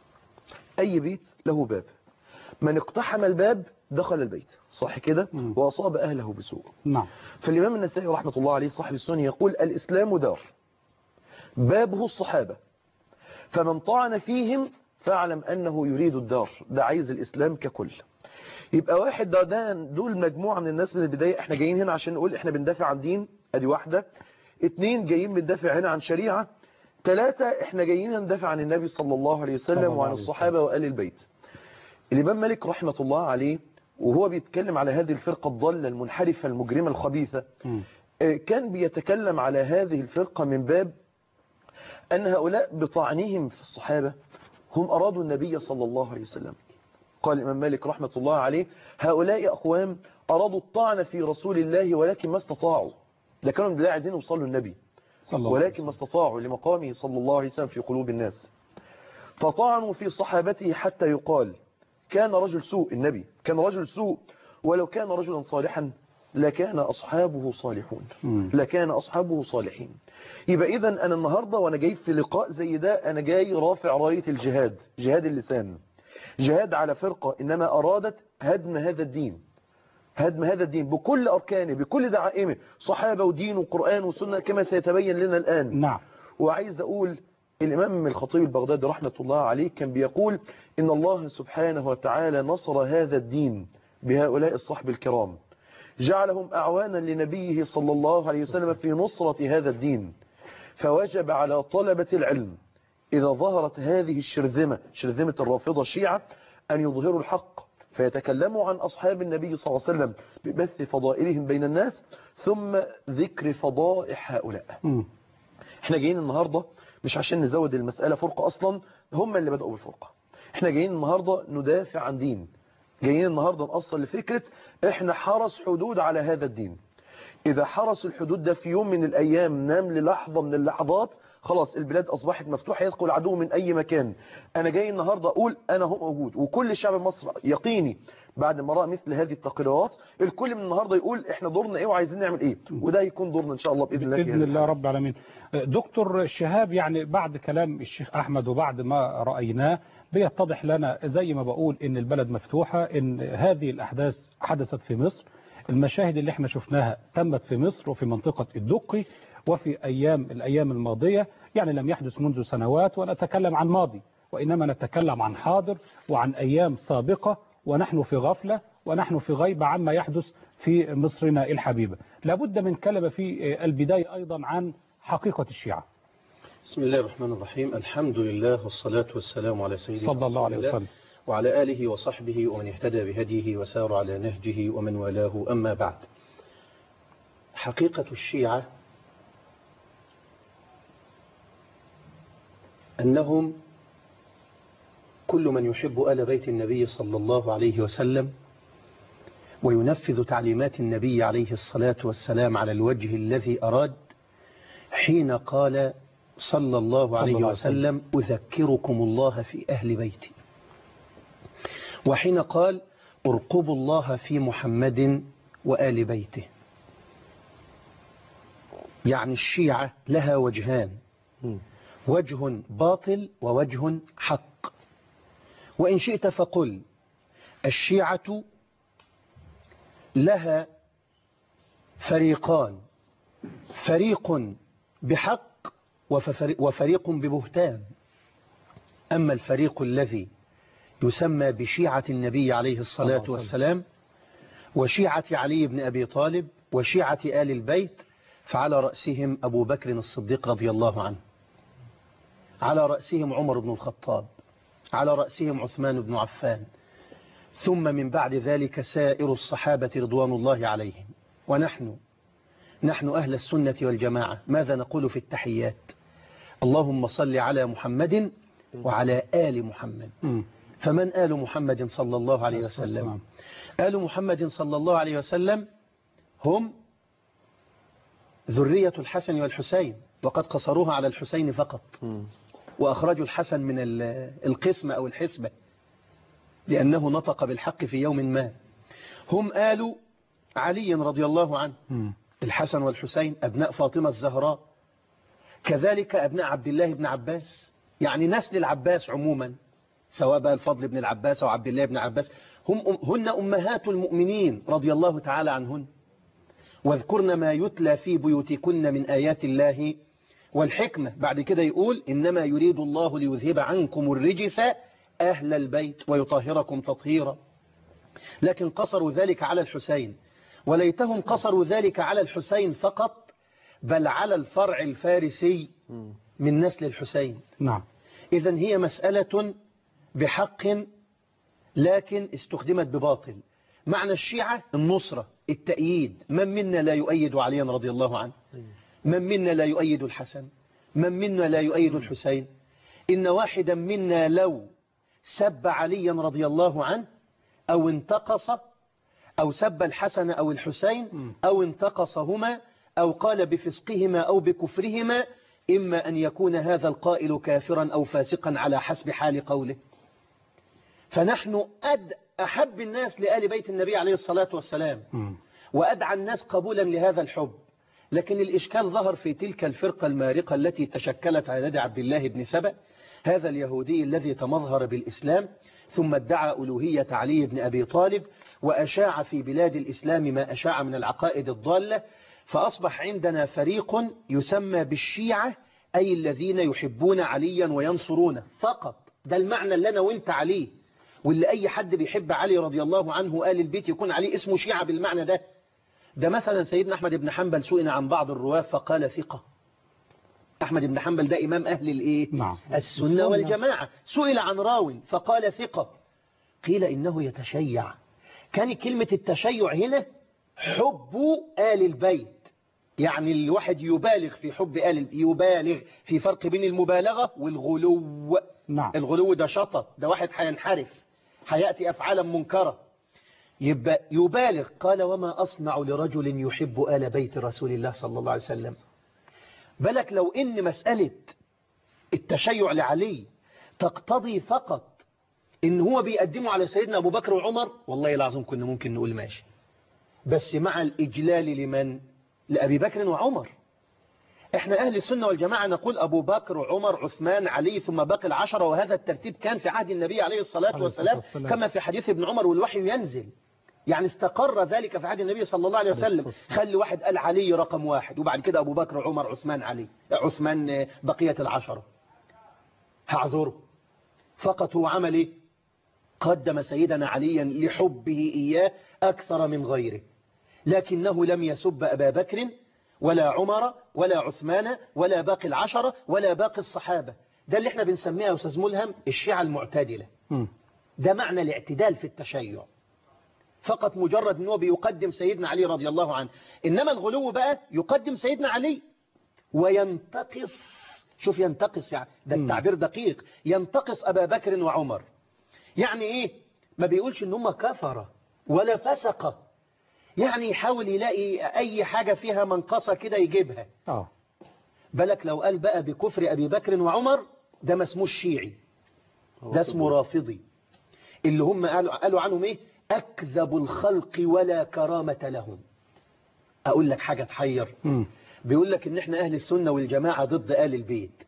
أي بيت له باب من اقتحم الباب دخل البيت صح كده وأصاب أهله بسوء نعم فالإمام النسائي رحمة الله عليه صاحب السنة يقول الإسلام دار بابه الصحابة فمن طعن فيهم فاعلم أنه يريد الدار ده عايز الإسلام ككل يبقى واحد ده, ده دول مجموعة من الناس من البداية احنا جايين هنا عشان نقول احنا بندافع عن دين ادي واحدة اتنين جايين بندافع هنا عن شريعة ثلاثة احنا جايين ندافع عن النبي صلى الله عليه وسلم الله وعن عليه الصحابة وآل البيت الإمام مالك رحمة الله عليه وهو بيتكلم على هذه الفرقة الضالة المنحرفة المجرمة الخبيثة آه، كان بيتكلم على هذه الفرقة من باب أن هؤلاء بطعنهم في الصحابة هم أرادوا النبي صلى الله عليه وسلم قال الإمام مالك رحمة الله عليه هؤلاء أقوام أرادوا الطعن في رسول الله ولكن ما استطاعوا ده كانوا بالله عايزين يوصلوا النبي صلى الله ولكن ما استطاعوا لمقامه صلى الله عليه وسلم في قلوب الناس فطعنوا في صحابته حتى يقال كان رجل سوء النبي كان رجل سوء ولو كان رجلا صالحا لكان أصحابه صالحون لكان أصحابه صالحين يبقى إذا أنا النهاردة وأنا جاي في لقاء زي ده أنا جاي رافع راية الجهاد جهاد اللسان جهاد على فرقة إنما أرادت هدم هذا الدين هدم هذا الدين بكل أركانه بكل دعائمه صحابة ودين وقرآن وسنة كما سيتبين لنا الآن نعم وعايز أقول الإمام الخطيب البغدادي رحمة الله عليه كان بيقول إن الله سبحانه وتعالى نصر هذا الدين بهؤلاء الصحب الكرام جعلهم أعوانا لنبيه صلى الله عليه وسلم في نصرة هذا الدين فوجب على طلبة العلم إذا ظهرت هذه الشرذمة شرذمة الرافضة الشيعة أن يظهروا الحق فيتكلموا عن أصحاب النبي صلى الله عليه وسلم ببث فضائلهم بين الناس ثم ذكر فضائح هؤلاء احنا جايين النهاردة مش عشان نزود المسألة فرقة أصلا هم اللي بدأوا بالفرقة احنا جايين النهاردة ندافع عن دين جايين النهاردة نأصل لفكرة احنا حرس حدود على هذا الدين إذا حرس الحدود ده في يوم من الأيام نام للحظة من اللحظات خلاص البلاد أصبحت مفتوحة يدخل العدو من أي مكان أنا جاي النهاردة أقول أنا هو موجود وكل الشعب المصري يقيني بعد ما رأى مثل هذه التقريرات الكل من النهاردة يقول إحنا دورنا إيه وعايزين نعمل إيه وده يكون دورنا إن شاء الله بإذن الله في بإذن هذا الله رب العالمين دكتور شهاب يعني بعد كلام الشيخ أحمد وبعد ما رأيناه بيتضح لنا زي ما بقول إن البلد مفتوحة إن هذه الأحداث حدثت في مصر المشاهد اللي احنا شفناها تمت في مصر وفي منطقة الدقي وفي أيام الأيام الماضية يعني لم يحدث منذ سنوات ونتكلم عن ماضي وإنما نتكلم عن حاضر وعن أيام سابقة ونحن في غفلة ونحن في غيبة عما يحدث في مصرنا الحبيبة لابد من كلمة في البداية أيضا عن حقيقة الشيعة بسم الله الرحمن الرحيم الحمد لله والصلاة والسلام على سيدنا صلى الله عليه رسول وسلم وعلى آله وصحبه ومن اهتدى بهديه وسار على نهجه ومن والاه أما بعد حقيقة الشيعة أنهم كل من يحب آل بيت النبي صلى الله عليه وسلم وينفذ تعليمات النبي عليه الصلاة والسلام على الوجه الذي أراد حين قال صلى الله عليه الله عليه وسلم. وسلم أذكركم الله في أهل بيتي وحين قال ارقبوا الله في محمد وآل بيته يعني الشيعة لها وجهان وجه باطل ووجه حق وإن شئت فقل الشيعة لها فريقان فريق بحق وففري- وفريق ببهتان أما الفريق الذي يسمى بشيعة النبي عليه الصلاة والسلام وشيعة علي بن أبي طالب وشيعة آل البيت فعلى رأسهم أبو بكر الصديق رضي الله عنه على رأسهم عمر بن الخطاب على رأسهم عثمان بن عفان ثم من بعد ذلك سائر الصحابة رضوان الله عليهم ونحن نحن أهل السنة والجماعة ماذا نقول في التحيات اللهم صل على محمد وعلى آل محمد فمن آل محمد صلى الله عليه وسلم آل محمد صلى الله عليه وسلم هم ذرية الحسن والحسين وقد قصروها على الحسين فقط وأخرجوا الحسن من ال- القسمة أو الحسبة لأنه نطق بالحق في يوم ما هم آل علي رضي الله عنه الحسن والحسين أبناء فاطمة الزهراء كذلك أبناء عبد الله بن عباس يعني نسل العباس عموما سواء بقى الفضل بن العباس أو عبد الله بن عباس هم هن أمهات المؤمنين رضي الله تعالى عنهن واذكرن ما يتلى في بيوتكن من آيات الله والحكمة بعد كده يقول إنما يريد الله ليذهب عنكم الرجس أهل البيت ويطهركم تطهيرا لكن قصروا ذلك على الحسين وليتهم قصروا ذلك على الحسين فقط بل على الفرع الفارسي من نسل الحسين نعم إذا هي مسألة بحق لكن استخدمت بباطل معنى الشيعة النصرة التأييد من منا لا يؤيد عليا رضي الله عنه من منا لا يؤيد الحسن من منا لا يؤيد الحسين إن واحدا منا لو سب عليا رضي الله عنه أو انتقص أو سب الحسن أو الحسين أو انتقصهما أو قال بفسقهما أو بكفرهما إما أن يكون هذا القائل كافرا أو فاسقا على حسب حال قوله فنحن أد أحب الناس لآل بيت النبي عليه الصلاة والسلام وأدعى الناس قبولا لهذا الحب لكن الإشكال ظهر في تلك الفرقة المارقة التي تشكلت على يد عبد الله بن سبأ هذا اليهودي الذي تمظهر بالإسلام ثم ادعى ألوهية علي بن أبي طالب وأشاع في بلاد الإسلام ما أشاع من العقائد الضالة فأصبح عندنا فريق يسمى بالشيعة أي الذين يحبون عليا وينصرونه فقط ده المعنى اللي أنا وانت عليه واللي أي حد بيحب علي رضي الله عنه آل البيت يكون عليه اسمه شيعة بالمعنى ده ده مثلا سيدنا أحمد بن حنبل سئل عن بعض الرواة فقال ثقة أحمد بن حنبل ده إمام أهل الإيه نعم السنة والجماعة سئل عن راو فقال ثقة قيل إنه يتشيع كان كلمة التشيع هنا حب آل البيت يعني الواحد يبالغ في حب آل يبالغ في فرق بين المبالغة والغلو نعم الغلو ده شطط ده واحد هينحرف هيأتي أفعالا منكرة يبقى يبالغ قال وما أصنع لرجل يحب آل بيت رسول الله صلى الله عليه وسلم بالك لو إن مسألة التشيع لعلي تقتضي فقط إن هو بيقدمه على سيدنا أبو بكر وعمر والله العظيم كنا ممكن نقول ماشي بس مع الإجلال لمن لأبي بكر وعمر احنا أهل السنة والجماعة نقول أبو بكر وعمر عثمان علي ثم باقي العشرة وهذا الترتيب كان في عهد النبي عليه الصلاة والسلام كما في حديث ابن عمر والوحي ينزل يعني استقر ذلك في عهد النبي صلى الله عليه وسلم خلي واحد قال علي رقم واحد وبعد كده أبو بكر عمر عثمان علي عثمان بقية العشرة هعذره فقط هو عمل ايه قدم سيدنا عليا لحبه إياه أكثر من غيره لكنه لم يسب أبا بكر ولا عمر ولا عثمان ولا باقي العشرة ولا باقي الصحابة ده اللي احنا بنسميه يا أستاذ ملهم الشيعة المعتدلة ده معنى الاعتدال في التشيع فقط مجرد أنه بيقدم سيدنا علي رضي الله عنه إنما الغلو بقى يقدم سيدنا علي وينتقص شوف ينتقص يعني ده التعبير دقيق ينتقص أبا بكر وعمر يعني إيه ما بيقولش إن هم كفرة ولا فسقة يعني يحاول يلاقي أي حاجة فيها منقصة كده يجيبها اه بالك لو قال بقى بكفر أبي بكر وعمر ده ما اسمه الشيعي ده اسمه رافضي اللي هم قالوا, قالوا عنهم ايه أكذب الخلق ولا كرامة لهم أقول لك حاجة تحير بيقول لك ان احنا أهل السنة والجماعة ضد آل البيت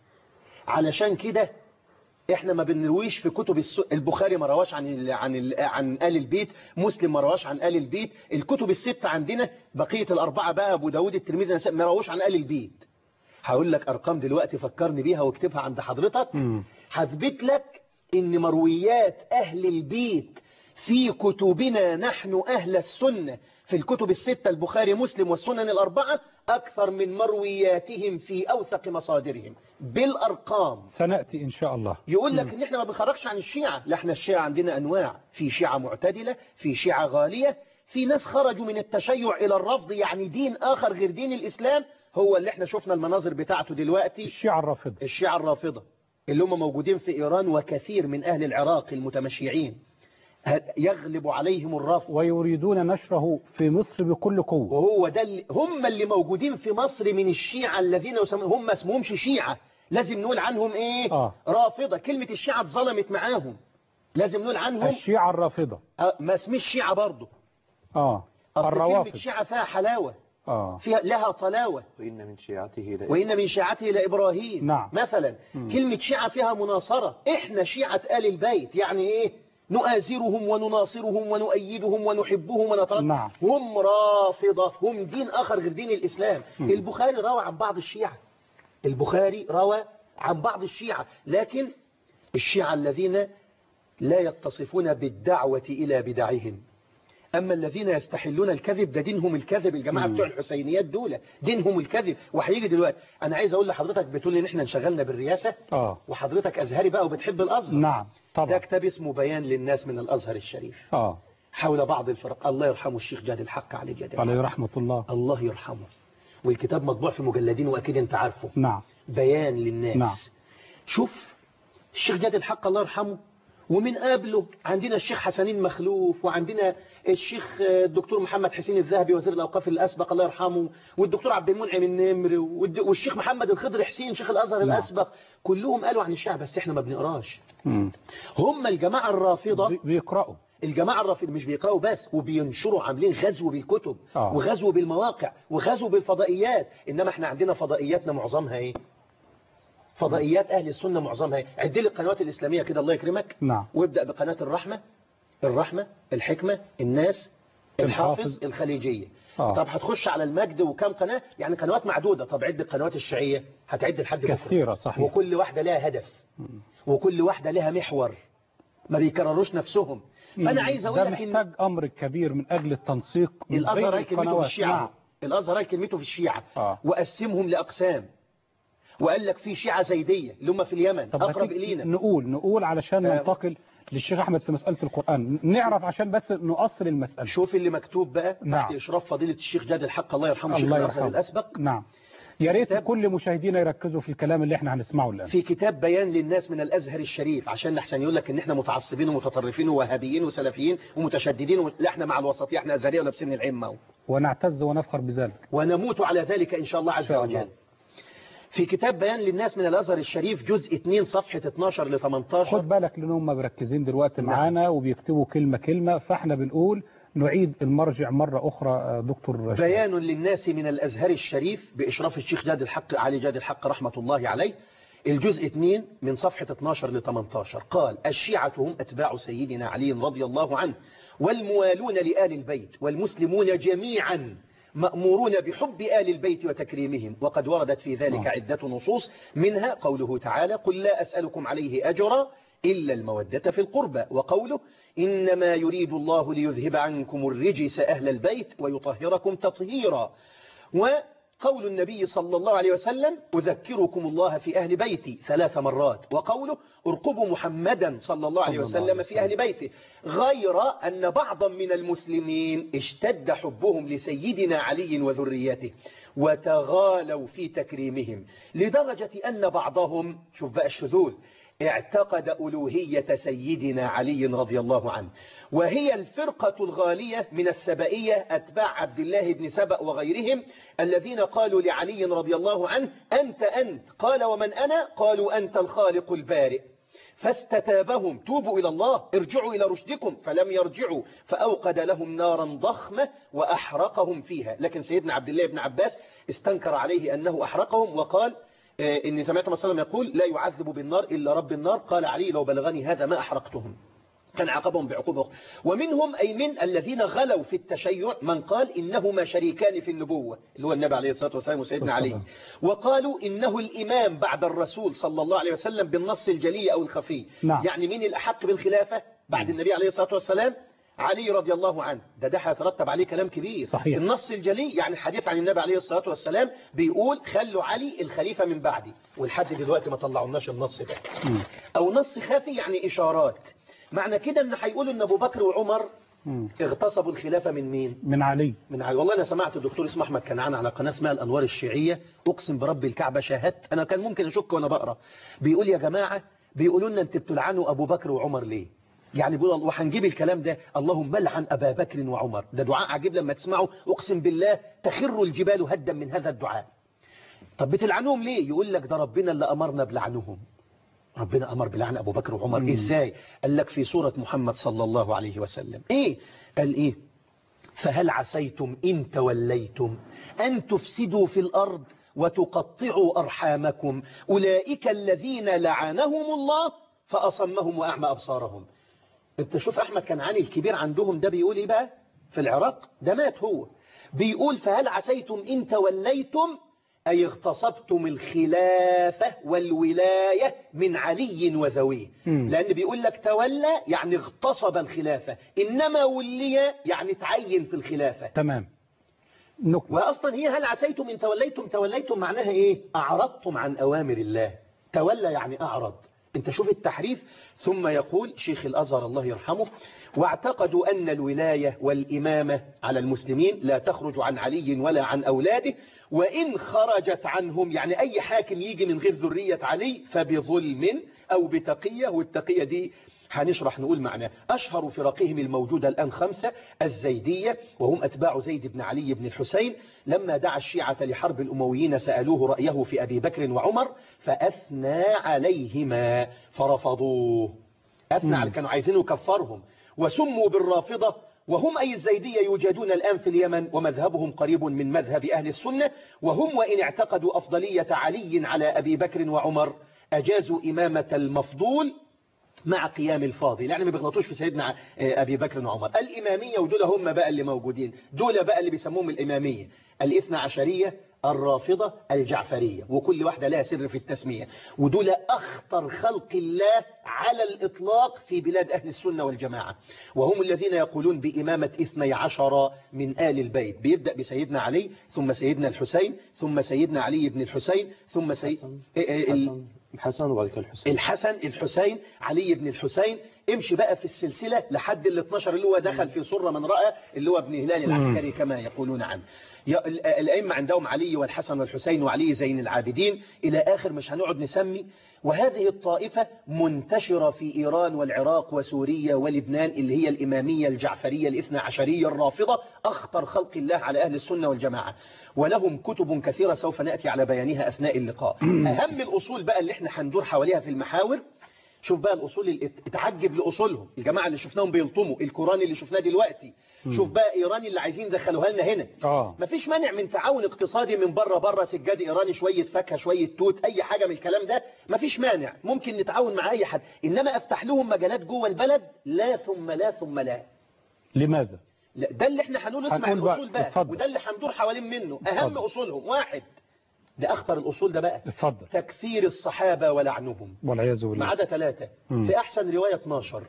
علشان كده احنا ما بنرويش في كتب الس... البخاري ما رواش عن ال... عن ال... عن آل البيت مسلم ما رواش عن آل البيت الكتب الستة عندنا بقية الأربعة بقى أبو داود الترمذي النسائي ما رواش عن آل البيت هقول لك أرقام دلوقتي فكرني بيها واكتبها عند حضرتك هثبت لك ان مرويات أهل البيت في كتبنا نحن أهل السنة في الكتب الستة البخاري مسلم والسنن الأربعة أكثر من مروياتهم في أوثق مصادرهم بالأرقام سنأتي إن شاء الله يقول لك ان احنا ما بنخرجش عن الشيعة لا احنا الشيعة عندنا أنواع في شيعة معتدلة في شيعة غالية في ناس خرجوا من التشيع إلى الرفض يعني دين آخر غير دين الإسلام هو اللي احنا شفنا المناظر بتاعته دلوقتي الشيعة الرافضة الشيعة الرافضة اللي هم موجودين في إيران وكثير من أهل العراق المتمشيعين يغلب عليهم الرفض ويريدون نشره في مصر بكل قوة وهو ده اللي هم اللي موجودين في مصر من الشيعة الذين يسمون هم اسمهمش شيعة لازم نقول عنهم ايه آه. رافضة كلمة الشيعة اتظلمت معاهم لازم نقول عنهم الشيعة الرافضة آه ما اسمش شيعة برضه اه أصل كلمة الروافض شيعة فيها حلاوة اه فيها لها طلاوة وإن من شيعته لإبراهيم وإن من شيعته لإبراهيم نعم. مثلا مم. كلمة شيعة فيها مناصرة إحنا شيعة آل البيت يعني إيه نؤازرهم ونناصرهم ونؤيدهم ونحبهم ونترك نعم. هم رافضة هم دين آخر غير دين الإسلام مم. البخاري روى عن بعض الشيعة البخاري روى عن بعض الشيعة لكن الشيعة الذين لا يتصفون بالدعوة إلى بدعهم أما الذين يستحلون الكذب ده دينهم الكذب الجماعة مم. بتوع الحسينيات دول دينهم الكذب وهيجي دلوقتي أنا عايز أقول لحضرتك بتقول لي إن إحنا انشغلنا بالرئاسة اه وحضرتك أزهري بقى وبتحب الأزهر نعم ده طبعا كتاب اسمه بيان للناس من الأزهر الشريف اه حول بعض الفرق الله يرحمه الشيخ جاد الحق عليه جاد الحق. عليه رحمة الله الله يرحمه والكتاب مطبوع في مجلدين وأكيد أنت عارفه نعم بيان للناس نعم. شوف الشيخ جاد الحق الله يرحمه ومن قبله عندنا الشيخ حسنين مخلوف وعندنا الشيخ الدكتور محمد حسين الذهبي وزير الأوقاف الأسبق الله يرحمه والدكتور عبد المنعم النمر والد- والشيخ محمد الخضر حسين شيخ الأزهر نعم. الأسبق كلهم قالوا عن الشعب بس احنا ما بنقراش مم. هم الجماعة الرافضة بي- بيقرأوا الجماعة الرافضة مش بيقرأوا بس وبينشروا عاملين غزو بالكتب آه. وغزو بالمواقع وغزو بالفضائيات إنما احنا عندنا فضائياتنا معظمها ايه فضائيات أهل السنة معظمها ايه عد لي القنوات الإسلامية كده الله يكرمك نعم وابدأ بقناة الرحمة الرحمة الحكمة الناس الحافظ. الحافظ الخليجية آه. طب هتخش على المجد وكم قناة يعني قنوات معدودة طب عد القنوات الشيعية هتعد لحد بكرة. كثيرة صحيح وكل واحدة لها هدف وكل واحدة لها محور ما بيكرروش نفسهم فأنا عايز أقول ده لك إن محتاج أمر كبير من أجل التنسيق من بين الأزهر هاي كلمته في القنوات. الشيعة نعم. الأزهر هاي كلمته في الشيعة آه. وقسمهم لأقسام وقال لك في شيعة زيدية اللي هم في اليمن طب ما أقرب تيجي إلينا نقول نقول علشان آه. ننتقل للشيخ أحمد في مسألة القرآن نعرف عشان بس نؤصل المسألة شوف اللي مكتوب بقى نعم. تحت إشراف فضيلة الشيخ جاد الحق الله يرحمه شيخ الله الأزهر يرحمه الأسبق نعم يا ريت كل مشاهدينا يركزوا في الكلام اللي احنا هنسمعه الآن في كتاب بيان للناس من الازهر الشريف عشان احسن يقول لك ان احنا متعصبين ومتطرفين ووهابيين وسلفيين ومتشددين و... لا احنا مع الوسطيه احنا ازهريه ولابسين العمه ونعتز ونفخر بذلك ونموت على ذلك ان شاء الله عز شاء وجل الله. في كتاب بيان للناس من الازهر الشريف جزء 2 صفحه 12 ل 18 خد بالك لان هم مركزين دلوقتي نعم. معانا وبيكتبوا كلمة كلمة فاحنا بنقول نعيد المرجع مرة أخرى آه، دكتور رشيد. بيان للناس من الازهر الشريف باشراف الشيخ جاد الحق علي جاد الحق رحمه الله عليه الجزء 2 من صفحة 12 ل 18 قال الشيعة هم أتباع سيدنا علي رضي الله عنه والموالون لآل البيت والمسلمون جميعا مأمورون بحب آل البيت وتكريمهم وقد وردت في ذلك عدة نصوص منها قوله تعالى قل لا أسألكم عليه أجرا إلا المودة في القربى وقوله إنما يريد الله ليذهب عنكم الرجس أهل البيت ويطهركم تطهيرا وقول النبي صلى الله عليه وسلم أذكركم الله في أهل بيتي ثلاث مرات وقوله ارقبوا محمدا صلى الله عليه صلى الله وسلم عليه في أهل بيته غير أن بعضا من المسلمين اشتد حبهم لسيدنا علي وذريته وتغالوا في تكريمهم لدرجة أن بعضهم شوف بقى الشذوذ اعتقد ألوهية سيدنا علي رضي الله عنه وهي الفرقة الغالية من السبائية أتباع عبد الله بن سبأ وغيرهم الذين قالوا لعلي رضي الله عنه أنت أنت قال ومن أنا قالوا أنت الخالق البارئ فاستتابهم توبوا إلى الله ارجعوا إلى رشدكم فلم يرجعوا فأوقد لهم نارا ضخمة وأحرقهم فيها لكن سيدنا عبد الله بن عباس استنكر عليه أنه أحرقهم وقال آه، إني سمعت النبي صلى الله عليه وسلم يقول لا يعذب بالنار إلا رب النار قال علي لو بلغني هذا ما أحرقتهم كان عاقبهم بعقوبة أخرى ومنهم أي من الذين غلوا في التشيع من قال إنهما شريكان في النبوة اللي هو النبي عليه الصلاة والسلام وسيدنا علي وقالوا إنه الإمام بعد الرسول صلى الله عليه وسلم بالنص الجلي أو الخفي نعم. يعني مين الأحق بالخلافة بعد النبي عليه الصلاة والسلام علي رضي الله عنه ده ده هيترتب عليه كلام كبير صحيح. النص الجلي يعني الحديث عن النبي عليه الصلاة والسلام بيقول خلوا علي الخليفة من بعدي ولحد دلوقتي ما طلعوناش النص ده مم. أو نص خافي يعني إشارات معنى كده ان هيقولوا ان ابو بكر وعمر مم. اغتصبوا الخلافة من مين من علي من علي والله انا سمعت الدكتور اسمه احمد كنعان على قناه اسمها الانوار الشيعيه اقسم برب الكعبه شاهدت انا كان ممكن اشك وانا بقرا بيقول يا جماعه بيقولوا لنا انتوا بتلعنوا ابو بكر وعمر ليه يعني بيقول وهنجيب الكلام ده اللهم لعن ابا بكر وعمر ده دعاء عجيب لما تسمعه اقسم بالله تخر الجبال هدا من هذا الدعاء طب بتلعنوهم ليه يقول لك ده ربنا اللي امرنا بلعنهم ربنا أمر بلعن أبو بكر وعمر مم. إزاي قال لك في سورة محمد صلى الله عليه وسلم إيه قال إيه فهل عسيتم إن توليتم أن تفسدوا في الأرض وتقطعوا أرحامكم أولئك الذين لعنهم الله فأصمهم وأعمى أبصارهم انت شوف أحمد كنعاني الكبير عندهم ده بيقول إيه بقى في العراق ده مات هو بيقول فهل عسيتم إن توليتم أي اغتصبتم الخلافة والولاية من علي وذويه مم. لأن بيقول لك تولى يعني اغتصب الخلافة إنما ولي يعني تعين في الخلافة تمام نكمل وأصلا هي هل عسيتم إن توليتم توليتم معناها إيه أعرضتم عن أوامر الله تولى يعني أعرض انت شوف التحريف ثم يقول شيخ الأزهر الله يرحمه واعتقدوا أن الولاية والإمامة على المسلمين لا تخرج عن علي ولا عن أولاده وإن خرجت عنهم يعني أي حاكم يجي من غير ذرية علي فبظلم أو بتقية والتقية دي هنشرح نقول معناه أشهر فرقهم الموجودة الآن خمسة الزيدية وهم أتباع زيد بن علي بن الحسين لما دعا الشيعة لحرب الأمويين سألوه رأيه في أبي بكر وعمر فأثنى عليهما فرفضوه أثنى على كانوا عايزين يكفرهم وسموا بالرافضة وهم أي الزيدية يوجدون الآن في اليمن ومذهبهم قريب من مذهب أهل السنة وهم وإن اعتقدوا أفضلية علي على أبي بكر وعمر أجازوا إمامة المفضول مع قيام الفاضل يعني ما بيغلطوش في سيدنا أبي بكر وعمر الإمامية ودول هم بقى اللي موجودين دول بقى اللي بيسموهم الإمامية الاثنى عشرية الرافضة الجعفرية وكل واحدة لها سر في التسمية ودول أخطر خلق الله على الإطلاق في بلاد أهل السنة والجماعة وهم الذين يقولون بإمامة إثني عشر من آل البيت بيبدأ بسيدنا علي ثم سيدنا الحسين ثم سيدنا علي بن الحسين ثم سيد الحسن وبعد كده الحسين الحسن الحسين علي بن الحسين امشي بقى في السلسلة لحد ال 12 اللي هو دخل في سرة من رأى اللي هو ابن هلال العسكري كما يقولون عنه يا- ال- الأئمة عندهم علي والحسن والحسين وعلي زين العابدين إلى آخر مش هنقعد نسمي وهذه الطائفة منتشرة في إيران والعراق وسوريا ولبنان اللي هي الإمامية الجعفرية الاثنى عشرية الرافضة أخطر خلق الله على أهل السنة والجماعة ولهم كتب كثيرة سوف نأتي على بيانها أثناء اللقاء أهم الأصول بقى اللي احنا هندور حواليها في المحاور شوف بقى الأصول اللي ات- اتعجب لأصولهم الجماعة اللي شفناهم بيلطموا القرآن اللي شفناه دلوقتي شوف بقى إيران اللي عايزين يدخلوها لنا هنا اه مفيش مانع من تعاون اقتصادي من بره بره سجاد ايراني شويه فاكهه شويه توت اي حاجه من الكلام ده مفيش مانع ممكن نتعاون مع اي حد انما افتح لهم مجالات جوه البلد لا ثم لا ثم لا لماذا لا ده اللي احنا هنقول اسمع هنقول بقى. الاصول بقى اتفضل. وده اللي هندور حوالين منه اهم اتفضل. اصولهم واحد ده اخطر الاصول ده بقى اتفضل تكفير الصحابه ولعنهم والعياذ ما بالله عدا ثلاثة مم. في أحسن رواية 12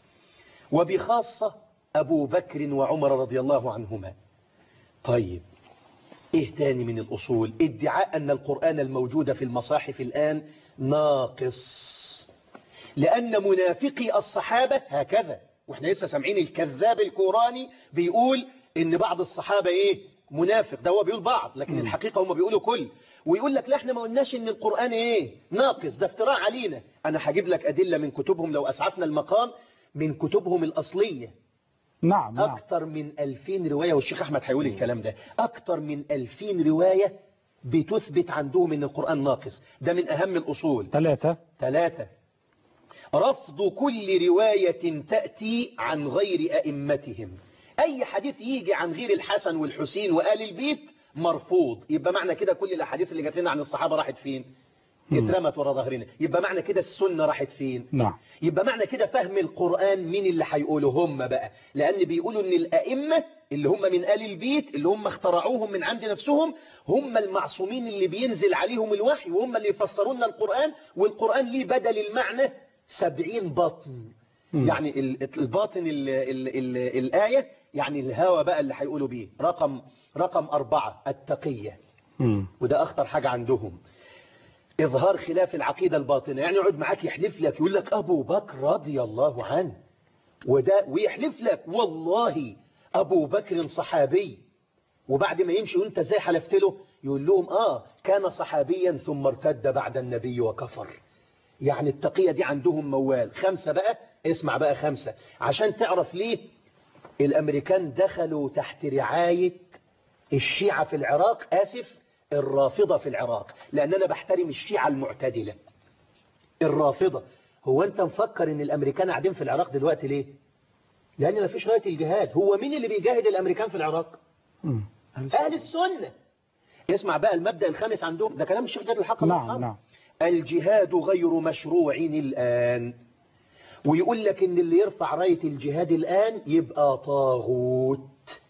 وبخاصة أبو بكر وعمر رضي الله عنهما طيب إيه تاني من الأصول ادعاء أن القرآن الموجود في المصاحف الآن ناقص لأن منافقي الصحابة هكذا واحنا لسه سامعين الكذاب الكوراني بيقول ان بعض الصحابة ايه منافق ده هو بيقول بعض لكن الحقيقة هم بيقولوا كل ويقول لك لا احنا ما قلناش ان القرآن ايه ناقص ده افتراء علينا انا هجيب لك ادلة من كتبهم لو اسعفنا المقام من كتبهم الاصلية نعم نعم اكتر من 2000 رواية والشيخ احمد هيقول الكلام ده اكتر من 2000 رواية بتثبت عندهم ان القرآن ناقص ده من اهم الاصول ثلاثة ثلاثة رفض كل رواية تأتي عن غير أئمتهم أي حديث يجي عن غير الحسن والحسين وآل البيت مرفوض يبقى معنى كده كل الأحاديث اللي جات لنا عن الصحابة راحت فين اترمت ورا ظهرنا يبقى معنى كده السنة راحت فين نعم يبقى معنى كده فهم القرآن مين اللي هيقوله هم بقى لأن بيقولوا ان الأئمة اللي هم من آل البيت اللي هم اخترعوهم من عند نفسهم هم المعصومين اللي بينزل عليهم الوحي وهم اللي يفسرون لنا القرآن والقرآن ليه بدل المعنى سبعين بطن مم. يعني ال- الباطن ال ال ال الآية يعني الهوى بقى اللي هيقولوا بيه رقم رقم أربعة التقية مم. وده أخطر حاجة عندهم إظهار خلاف العقيدة الباطنة يعني يقعد معاك يحلف لك يقول لك أبو بكر رضي الله عنه وده ويحلف لك والله أبو بكر صحابي وبعد ما يمشي وانت ازاي حلفت له يقول لهم آه كان صحابيا ثم ارتد بعد النبي وكفر يعني التقية دي عندهم موال خمسة بقى اسمع بقى خمسة عشان تعرف ليه الأمريكان دخلوا تحت رعاية الشيعة في العراق آسف الرافضة في العراق لأن أنا بحترم الشيعة المعتدلة الرافضة هو أنت مفكر أن الأمريكان قاعدين في العراق دلوقتي ليه لأن ما فيش راية الجهاد هو مين اللي بيجاهد الأمريكان في العراق مم. أهل السنة اسمع بقى المبدأ الخامس عندهم ده كلام الشيخ جاد الحق الله نعم يرحمه. نعم الجهاد غير مشروع الآن ويقول لك ان اللي يرفع راية الجهاد الآن يبقى طاغوت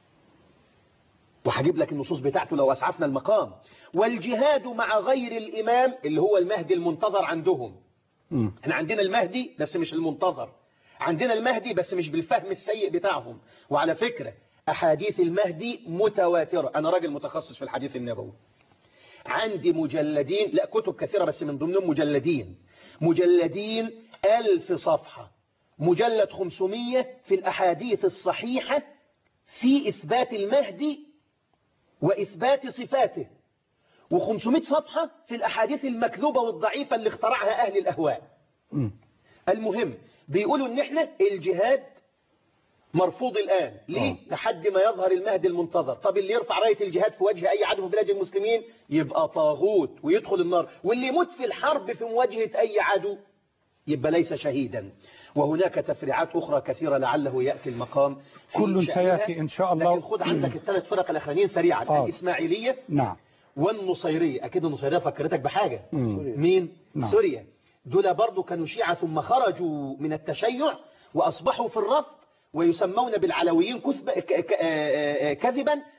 وهجيب لك النصوص بتاعته لو أسعفنا المقام والجهاد مع غير الإمام اللي هو المهدي المنتظر عندهم مم. احنا عندنا المهدي بس مش المنتظر عندنا المهدي بس مش بالفهم السيء بتاعهم وعلى فكرة أحاديث المهدي متواترة أنا راجل متخصص في الحديث النبوي عندي مجلدين لا كتب كثيرة بس من ضمنهم مجلدين مجلدين ألف صفحة مجلد 500 في الأحاديث الصحيحة في إثبات المهدي وإثبات صفاته و500 صفحة في الأحاديث المكذوبة والضعيفة اللي اخترعها أهل الأهواء مم. المهم بيقولوا ان احنا الجهاد مرفوض الآن ليه؟ لحد ما يظهر المهدي المنتظر طب اللي يرفع راية الجهاد في وجه أي عدو في بلاد المسلمين يبقى طاغوت ويدخل النار واللي يموت في الحرب في مواجهة أي عدو يبقى ليس شهيدا وهناك تفريعات أخرى كثيرة لعله يأتي المقام في كل شأنها. سيأتي إن شاء الله. لكن خد عندك الثلاث فرق الأخرانيين سريعا آه. الإسماعيلية نعم والنصيرية أكيد النصيرية فكرتك بحاجة مم. مين؟ نعم. سوريا دول برضو كانوا شيعة ثم خرجوا من التشيع وأصبحوا في الرفض ويسمون بالعلويين كثب- ك- ك- آه، آه، كذبا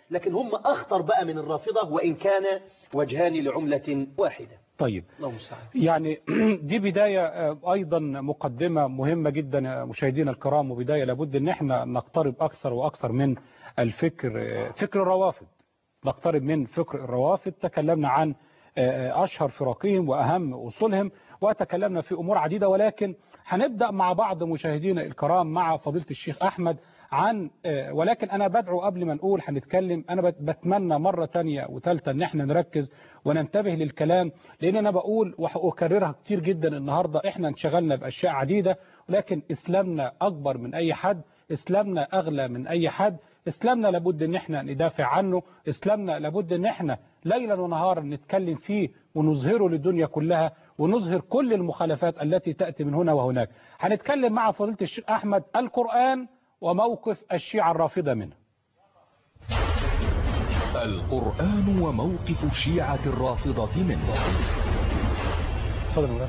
لكن هم أخطر بقى من الرافضة وإن كان وجهان لعملة واحدة طيب الله المستعان يعني دي بداية آه، أيضا مقدمة مهمة جدا يا مشاهدينا الكرام وبداية لابد أن احنا نقترب أكثر وأكثر من الفكر آه، فكر الروافض نقترب من فكر الروافض تكلمنا عن آه، أشهر فرقهم وأهم أصولهم وتكلمنا في أمور عديدة ولكن هنبدأ مع بعض مشاهدينا الكرام مع فضيلة الشيخ أحمد عن آه، ولكن أنا بدعو قبل ما نقول هنتكلم أنا بت- بتمنى مرة تانية وثالثة أن احنا نركز وننتبه للكلام لأن أنا بقول وأكررها كتير جدا النهاردة احنا انشغلنا بأشياء عديدة ولكن إسلامنا أكبر من أي حد إسلامنا أغلى من أي حد إسلامنا لابد أن احنا ندافع عنه إسلامنا لابد أن احنا ليلا ونهارا نتكلم فيه ونظهره للدنيا كلها ونظهر كل المخالفات التي تأتي من هنا وهناك هنتكلم مع فضيلة الشيخ أحمد القرآن وموقف الشيعة الرافضة منه القرآن وموقف الشيعة الرافضة منه تفضل يا مولانا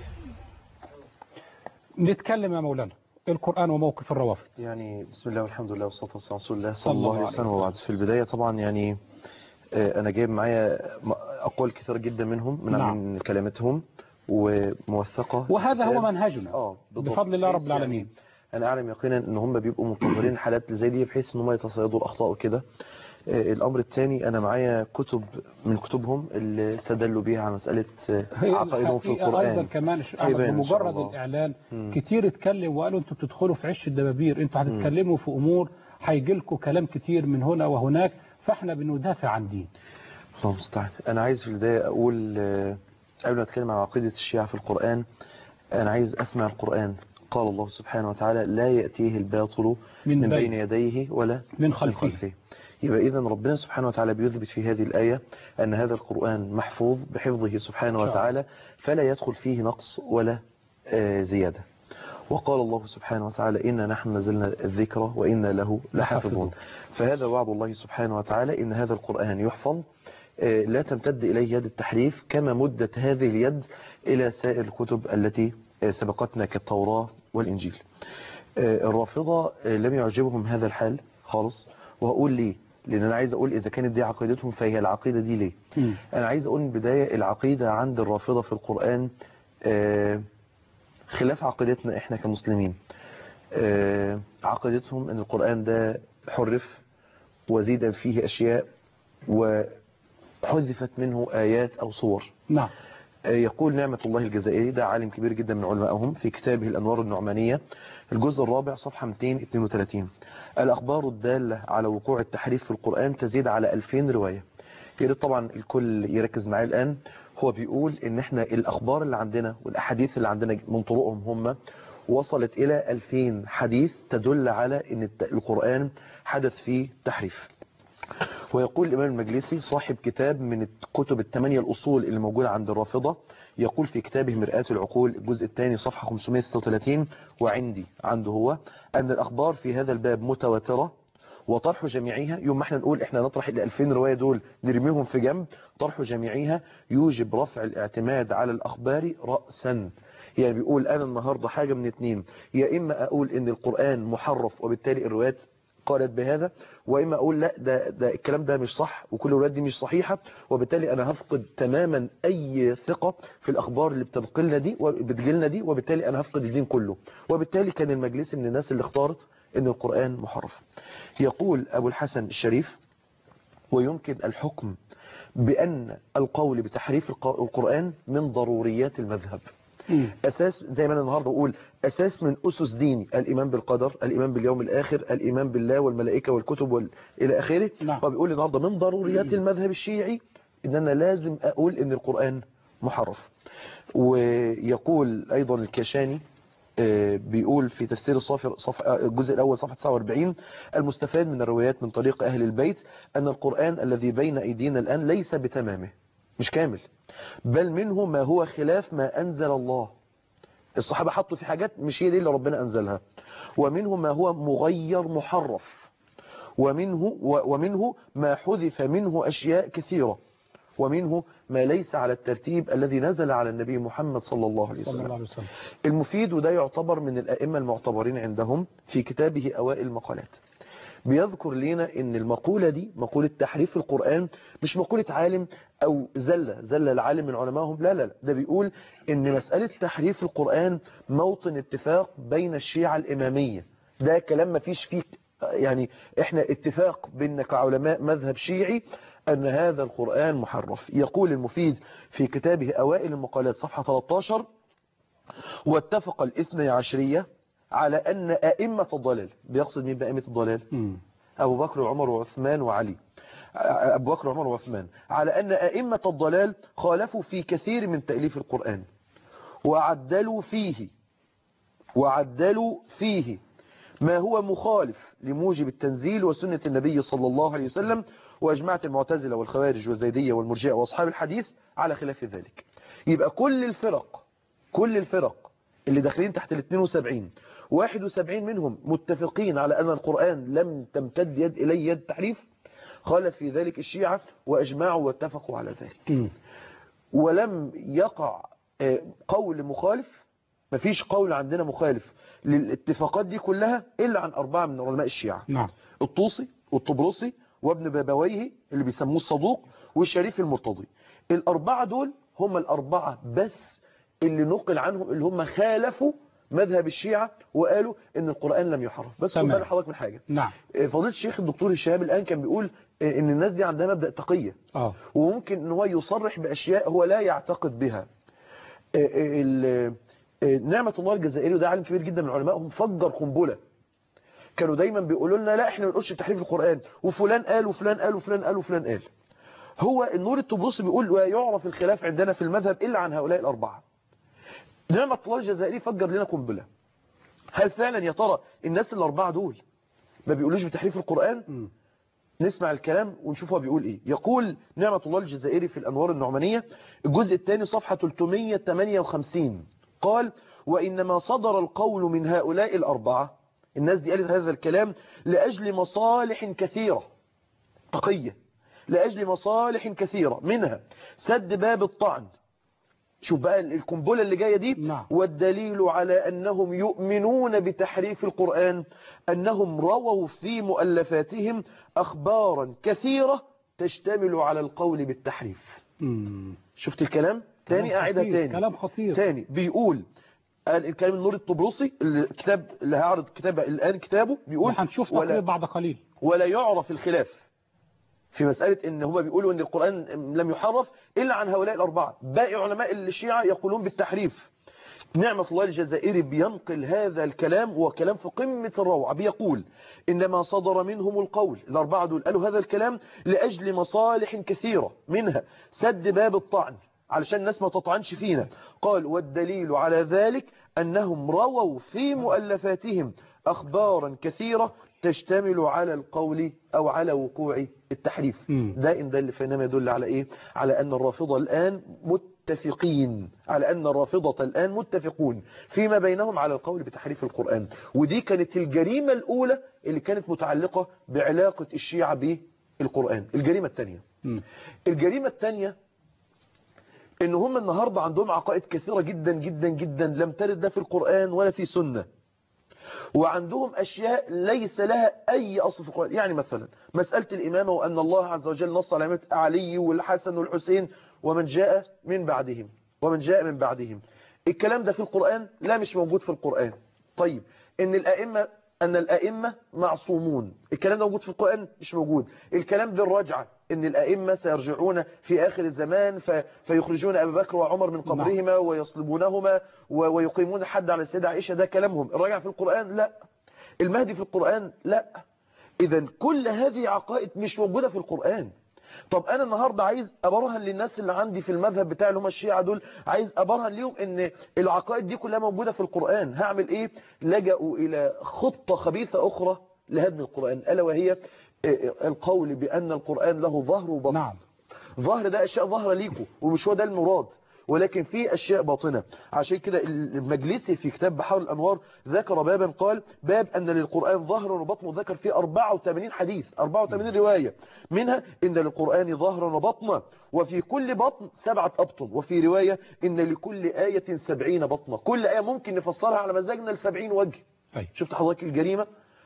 نتكلم يا مولانا القرآن وموقف الروافض يعني بسم الله والحمد لله والصلاة والسلام على رسول الله صلى صلى الله الله عليه عليه وسلم وبعد في البداية طبعا يعني آه، أنا جايب معايا م- أقوال كثيرة جدا منهم من, نعم. من كلمتهم وموثقة وهذا هو كتاب. منهجنا اه بالضبط. بفضل الله رب بحيث يعني العالمين أنا أعلم يقينا إن هم بيبقوا منتظرين الحالات اللي زي دي بحيث إن هم يتصيدوا الأخطاء وكده آه، الأمر الثاني أنا معايا كتب من كتبهم اللي استدلوا بيها على مسألة آه، هي عقائدهم في الحقيقة أيضا القرآن كمان الشيخ أحمد هيبان إن شاء بمجرد الله. الإعلان مم. كتير اتكلم وقالوا انتوا بتدخلوا في عش الدبابير انتوا هتتكلموا في أمور هيجي لكم كلام كتير من هنا وهناك فاحنا بندافع عن دين الله المستعان أنا عايز في البداية أقول آه، قبل ما أتكلم عن عقيدة الشيعة في القرآن أنا عايز أسمع القرآن قال الله سبحانه وتعالى لا يأتيه الباطل من من بين بين يديه ولا من خلفه. يبقى إذا ربنا سبحانه وتعالى بيثبت في هذه الآية أن هذا القرآن محفوظ بحفظه سبحانه إن شاء وتعالى فلا يدخل فيه نقص ولا آه، زيادة وقال الله سبحانه وتعالى إنا نحن نزلنا الذكر وإنا له لحافظون فهذا وعد الله سبحانه وتعالى إن هذا القرآن يحفظ آه، لا تمتد إليه يد التحريف كما مدت هذه اليد إلى سائر الكتب التي آه، سبقتنا كالتوراة والإنجيل آه، الرافضة آه، لم يعجبهم هذا الحال خالص وهقول ليه لأن أنا عايز أقول إذا كانت دي عقيدتهم فهي العقيدة دي ليه أنا عايز أقول من البداية العقيدة عند الرافضة في القرآن آه، خلاف عقيدتنا إحنا كمسلمين آه، عقيدتهم أن القرآن ده حرف وزيد فيه أشياء وحذفت منه آيات أو صور نعم يقول نعمة الله الجزائري ده عالم كبير جدا من علمائهم في كتابه الأنوار النعمانية الجزء الرابع صفحة 232 الأخبار الدالة على وقوع التحريف في القرآن تزيد على 2000 رواية يا ريت طبعا الكل يركز معايا الآن هو بيقول إن إحنا الأخبار اللي عندنا والأحاديث اللي عندنا من طرقهم هم وصلت إلى 2000 حديث تدل على إن الت- القرآن حدث فيه تحريف ويقول الإمام المجلسي صاحب كتاب من الكتب الثمانية الأصول اللي موجودة عند الرافضة يقول في كتابه مرآة العقول الجزء الثاني صفحة 536 وعندي عنده هو أن الأخبار في هذا الباب متواترة وطرح جميعها يوم ما احنا نقول احنا نطرح ال 2000 رواية دول نرميهم في جنب طرح جميعها يوجب رفع الاعتماد على الأخبار رأسا يعني بيقول أنا النهاردة حاجة من اتنين يا إما أقول إن القرآن محرف وبالتالي الروايات قالت بهذا وإما أقول لا ده, ده الكلام ده مش صح وكل الروايات دي مش صحيحة وبالتالي أنا هفقد تماما أي ثقة في الأخبار اللي بتنقلنا دي وبتجيلنا دي وبالتالي أنا هفقد الدين كله وبالتالي كان المجلس من الناس اللي اختارت أن القرآن محرف يقول أبو الحسن الشريف ويمكن الحكم بأن القول بتحريف الق- القرآن من ضروريات المذهب أساس زي ما أنا النهاردة أقول أساس من أسس ديني الإيمان بالقدر الإيمان باليوم الآخر الإيمان بالله والملائكة والكتب وال... إلى آخره نعم. فبيقول النهاردة من ضروريات المذهب الشيعي إن أنا لازم أقول إن القرآن محرف ويقول أيضا الكشاني آه، بيقول في تفسير الصافر صف... آه، الجزء الأول صفحة 49 المستفاد من الروايات من طريق أهل البيت أن القرآن الذي بين أيدينا الآن ليس بتمامه مش كامل بل منه ما هو خلاف ما أنزل الله الصحابة حطوا في حاجات مش هي دي اللي ربنا أنزلها ومنه ما هو مغير محرف ومنه, و- ومنه ما حذف منه أشياء كثيرة ومنه ما ليس على الترتيب الذي نزل على النبي محمد صلى الله عليه صلى الله وسلم عليه وسلم المفيد وده يعتبر من الأئمة المعتبرين عندهم في كتابه أوائل المقالات بيذكر لنا ان المقولة دي مقولة تحريف القرآن مش مقولة عالم او زلة زلة العالم من علمائهم لا لا لا ده بيقول ان مسألة تحريف القرآن موطن اتفاق بين الشيعة الامامية ده كلام ما فيش فيه يعني احنا اتفاق بيننا كعلماء مذهب شيعي ان هذا القرآن محرف يقول المفيد في كتابه اوائل المقالات صفحة 13 واتفق الاثني عشرية على أن أئمة الضلال بيقصد مين بأئمة الضلال أبو بكر وعمر وعثمان وعلي أبو بكر وعمر وعثمان على أن أئمة الضلال خالفوا في كثير من تأليف القرآن وعدلوا فيه وعدلوا فيه ما هو مخالف لموجب التنزيل وسنة النبي صلى الله عليه وسلم وأجمعت المعتزلة والخوارج والزيدية والمرجئة وأصحاب الحديث على خلاف ذلك يبقى كل الفرق كل الفرق اللي داخلين تحت ال 72 71 منهم متفقين على أن القرآن لم تمتد يد إليه يد تحريف خالف في ذلك الشيعة وأجمعوا واتفقوا على ذلك ولم يقع قول مخالف مفيش قول عندنا مخالف للاتفاقات دي كلها إلا عن أربعة من علماء الشيعة نعم الطوسي والطبرسي وابن بابويه اللي بيسموه الصدوق والشريف المرتضي الأربعة دول هم الأربعة بس اللي نقل عنهم اللي هم خالفوا مذهب الشيعة وقالوا ان القرآن لم يحرف بس خد تمام. بالك حضرتك من حاجة نعم فضيله الشيخ الدكتور هشام الآن كان بيقول ان الناس دي عندها مبدأ تقية اه وممكن ان هو يصرح بأشياء هو لا يعتقد بها ال- نعمة الله الجزائري وده عالم كبير جدا من علمائهم فجر قنبلة كانوا دايما بيقولوا لنا لا احنا ما بنقولش بتحريف القرآن وفلان قال وفلان قال وفلان قال وفلان قال هو النور الطبرسي بيقول ويعرف الخلاف عندنا في المذهب إلا عن هؤلاء الأربعة نعمة الله الجزائري فجر لنا قنبلة هل فعلا يا ترى الناس الأربعة دول ما بيقولوش بتحريف القرآن نسمع الكلام ونشوف هو بيقول ايه يقول نعمة الله الجزائري في الأنوار النعمانية الجزء الثاني صفحة 358 قال وإنما صدر القول من هؤلاء الأربعة الناس دي قالت هذا الكلام لأجل مصالح كثيرة تقية لأجل مصالح كثيرة منها سد باب الطعن شوف بقى القنبلة اللي جاية دي نعم. والدليل على أنهم يؤمنون بتحريف القرآن أنهم رووا في مؤلفاتهم أخبارا كثيرة تشتمل على القول بالتحريف مم. شفت الكلام تاني كلام أعيدها خطير، تاني كلام خطير تاني بيقول قال الكلام النور الطبرسي الكتاب اللي هعرض كتابه الآن كتابه بيقول وهنشوف ولا, تقرير بعد قليل ولا يعرف الخلاف في مسألة ان هما بيقولوا ان القرآن لم يحرف الا عن هؤلاء الاربعة باقي علماء الشيعة يقولون بالتحريف نعمة الله الجزائري بينقل هذا الكلام وكلام في قمة الروعة بيقول إنما صدر منهم القول الأربعة دول قالوا هذا الكلام لأجل مصالح كثيرة منها سد باب الطعن علشان الناس ما تطعنش فينا قال والدليل على ذلك أنهم رووا في مؤلفاتهم أخبارا كثيرة تشتمل على القول أو على وقوع التحريف ده إن دل فإنما يدل على إيه على أن الرافضة الآن متفقين على أن الرافضة الآن متفقون فيما بينهم على القول بتحريف القرآن ودي كانت الجريمة الأولى اللي كانت متعلقة بعلاقة الشيعة بالقرآن الجريمة الثانية الجريمة الثانية ان هم النهاردة عندهم عقائد كثيرة جدا جدا جدا لم ترد لا في القرآن ولا في سنة وعندهم أشياء ليس لها أي أصل في القرآن يعني مثلا مسألة الإمامة وأن الله عز وجل نص على إمامة علي والحسن والحسين ومن جاء من بعدهم ومن جاء من بعدهم الكلام ده في القرآن لا مش موجود في القرآن طيب إن الأئمة أن الأئمة معصومون الكلام ده موجود في القرآن مش موجود الكلام بالرجعة إن الأئمة سيرجعون في آخر الزمان ف... فيخرجون أبي بكر وعمر من قبرهما ويصلبونهما و... ويقيمون الحد على السيدة عائشة ده كلامهم الرجعة في القرآن لا المهدي في القرآن لا إذا كل هذه عقائد مش موجودة في القرآن طب انا النهاردة عايز ابرهن للناس اللي عندي في المذهب بتاع اللي هم الشيعة دول عايز ابرهن ليهم ان العقائد دي كلها موجودة في القرآن هعمل ايه لجأوا الى خطة خبيثة اخرى لهدم القرآن الا وهي القول بان القرآن له ظهر وبطن نعم ظهر ده اشياء ظاهرة ليكم ومش هو ده المراد ولكن في أشياء باطنة عشان كده المجلسي في كتاب بحار الأنوار ذكر بابا قال باب أن للقرآن ظهر وبطن وذكر فيه 84 حديث 84 رواية منها إن للقرآن ظهر وبطن وفي كل بطن سبعة أبطن وفي رواية إن لكل آية سبعين بطنة كل آية ممكن نفسرها على مزاجنا لسبعين وجه طيب. شفت حضرتك الجريمة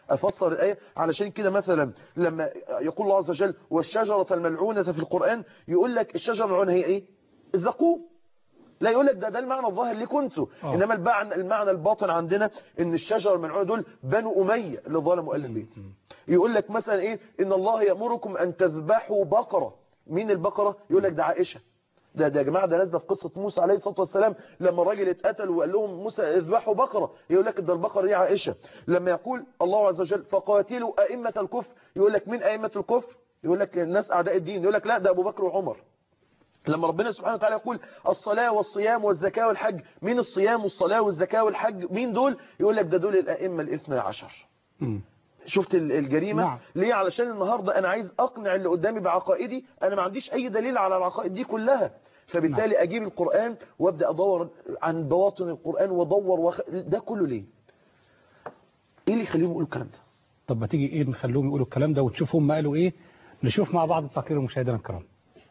أفسر الآية علشان كده مثلا لما يقول الله عز وجل والشجرة الملعونة في القرآن يقول لك الشجرة الملعونة هي إيه الزقوم لا يقول لك ده ده المعنى الظاهر اللي كنتوا آه. انما المعنى المعنى الباطن عندنا ان الشجره الملعونه دول بنو اميه اللي ظلموا اهل البيت يقول لك مثلا ايه ان الله يامركم ان تذبحوا بقره مين البقره يقول لك ده عائشه ده ده يا جماعه ده نازله في قصه موسى عليه الصلاه والسلام لما الراجل اتقتل وقال لهم موسى اذبحوا بقره يقول لك ده البقره دي عائشه لما يقول الله عز وجل فقاتلوا ائمه الكفر يقول لك مين ائمه الكفر يقول لك الناس اعداء الدين يقول لك لا ده ابو بكر وعمر لما ربنا سبحانه وتعالى يقول الصلاة والصيام والزكاة والحج مين الصيام والصلاة والزكاة والحج مين دول يقول لك ده دول الأئمة الاثنى عشر مم. شفت ال- الجريمة نعم. ليه علشان النهاردة أنا عايز أقنع اللي قدامي بعقائدي أنا ما عنديش أي دليل على العقائد دي كلها فبالتالي أجيب القرآن وأبدأ أدور عن بواطن القرآن وأدور وخ... ده كله ليه إيه اللي يخليهم يقولوا الكلام ده طب ما تيجي ايه نخليهم يقولوا الكلام ده وتشوف هم قالوا ايه نشوف مع بعض التقرير مشاهدينا الكرام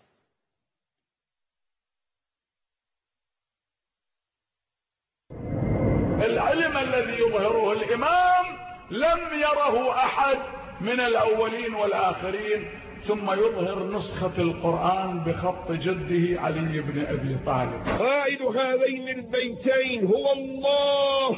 العلم الذي يظهره الإمام لم يره أحد من الأولين والآخرين ثم يظهر نسخة القرآن بخط جده علي بن أبي طالب قائد هذين البيتين هو الله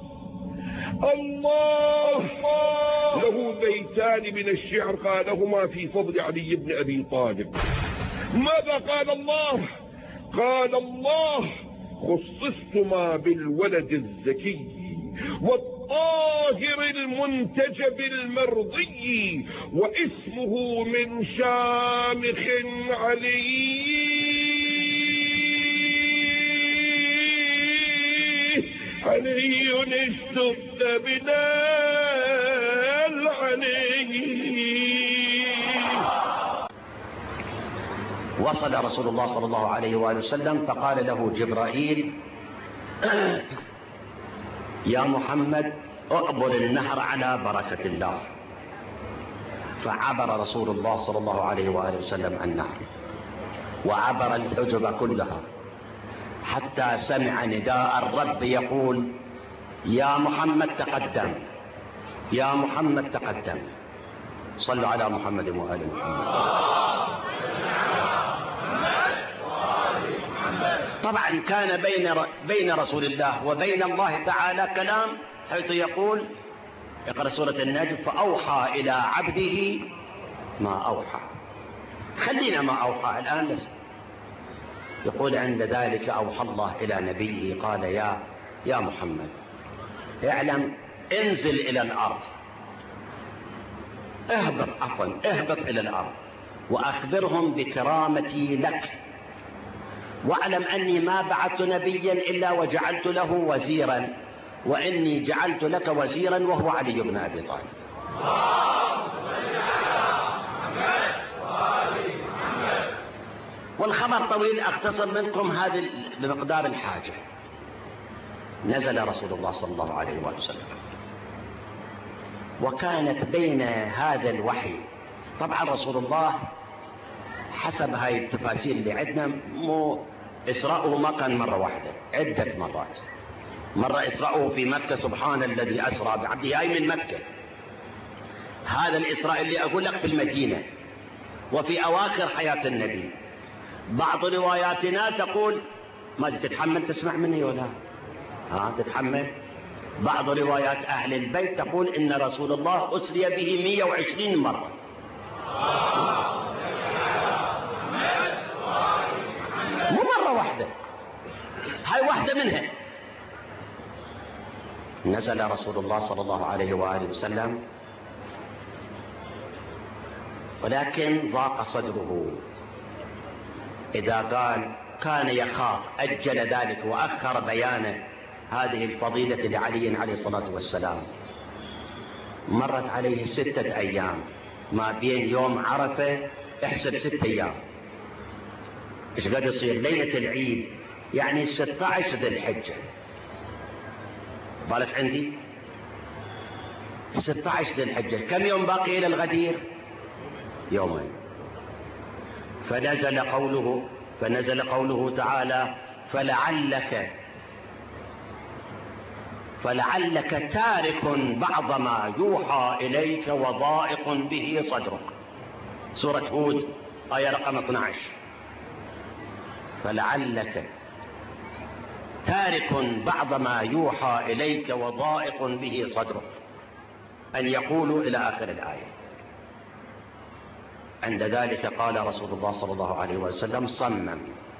الله له بيتان من الشعر قالهما في فضل علي بن أبي طالب ماذا قال الله قال الله خصصتما بالولد الزكي والطاهر المنتجب المرضي واسمه من شامخ علي علي اشتد بلال علي وصل رسول الله صلى الله عليه وآله وسلم فقال له جبرائيل يا محمد اعبر النهر على بركة الله فعبر رسول الله صلى الله عليه وآله وسلم النهر وعبر الحجب كلها حتى سمع نداء الرب يقول يا محمد تقدم يا محمد تقدم صلوا على محمد وآل محمد طبعا كان بين بين رسول الله وبين الله تعالى كلام حيث يقول اقرا سوره النجم فاوحى الى عبده ما اوحى خلينا ما اوحى الان نسمع يقول عند ذلك اوحى الله الى نبيه قال يا يا محمد اعلم انزل الى الارض اهبط عفوا اهبط الى الارض واخبرهم بكرامتي لك واعلم أني ما بعثت نبيا إلا وجعلت له وزيرا وإني جعلت لك وزيرا وهو علي بن أبي طالب والخبر طويل أختصر منكم هذا بمقدار الحاجة نزل رسول الله صلى الله عليه وآله وسلم وكانت بين هذا الوحي طبعا رسول الله حسب هاي التفاسير اللي عندنا مو إسراؤه ما كان مرة واحدة عدة مرات مرة إسراؤه في مكة سبحان الذي أسرى بعبده أي من مكة هذا الإسراء اللي أقول لك في المدينة وفي أواخر حياة النبي بعض رواياتنا تقول ما تتحمل تسمع مني ولا ها تتحمل بعض روايات أهل البيت تقول إن رسول الله أسري به 120 مرة مو مرة واحدة هاي واحدة منها نزل رسول الله صلى الله عليه وآله وسلم ولكن ضاق صدره إذا قال كان يخاف أجل ذلك وأخر بيانه هذه الفضيلة لعلي عليه الصلاة والسلام مرت عليه ستة أيام ما بين يوم عرفة احسب ستة أيام ايش قد يصير ليلة العيد يعني 16 ذي الحجة بالك عندي 16 ذي الحجة كم يوم باقي إلى الغدير يومين فنزل قوله فنزل قوله تعالى فلعلك فلعلك تارك بعض ما يوحى إليك وضائق به صدرك سورة هود آية رقم 12 فلعلك تارك بعض ما يوحى إليك وضائق به صدرك أن يقولوا إلى آخر الآية عند ذلك قال رسول الله صلى الله عليه وسلم صمم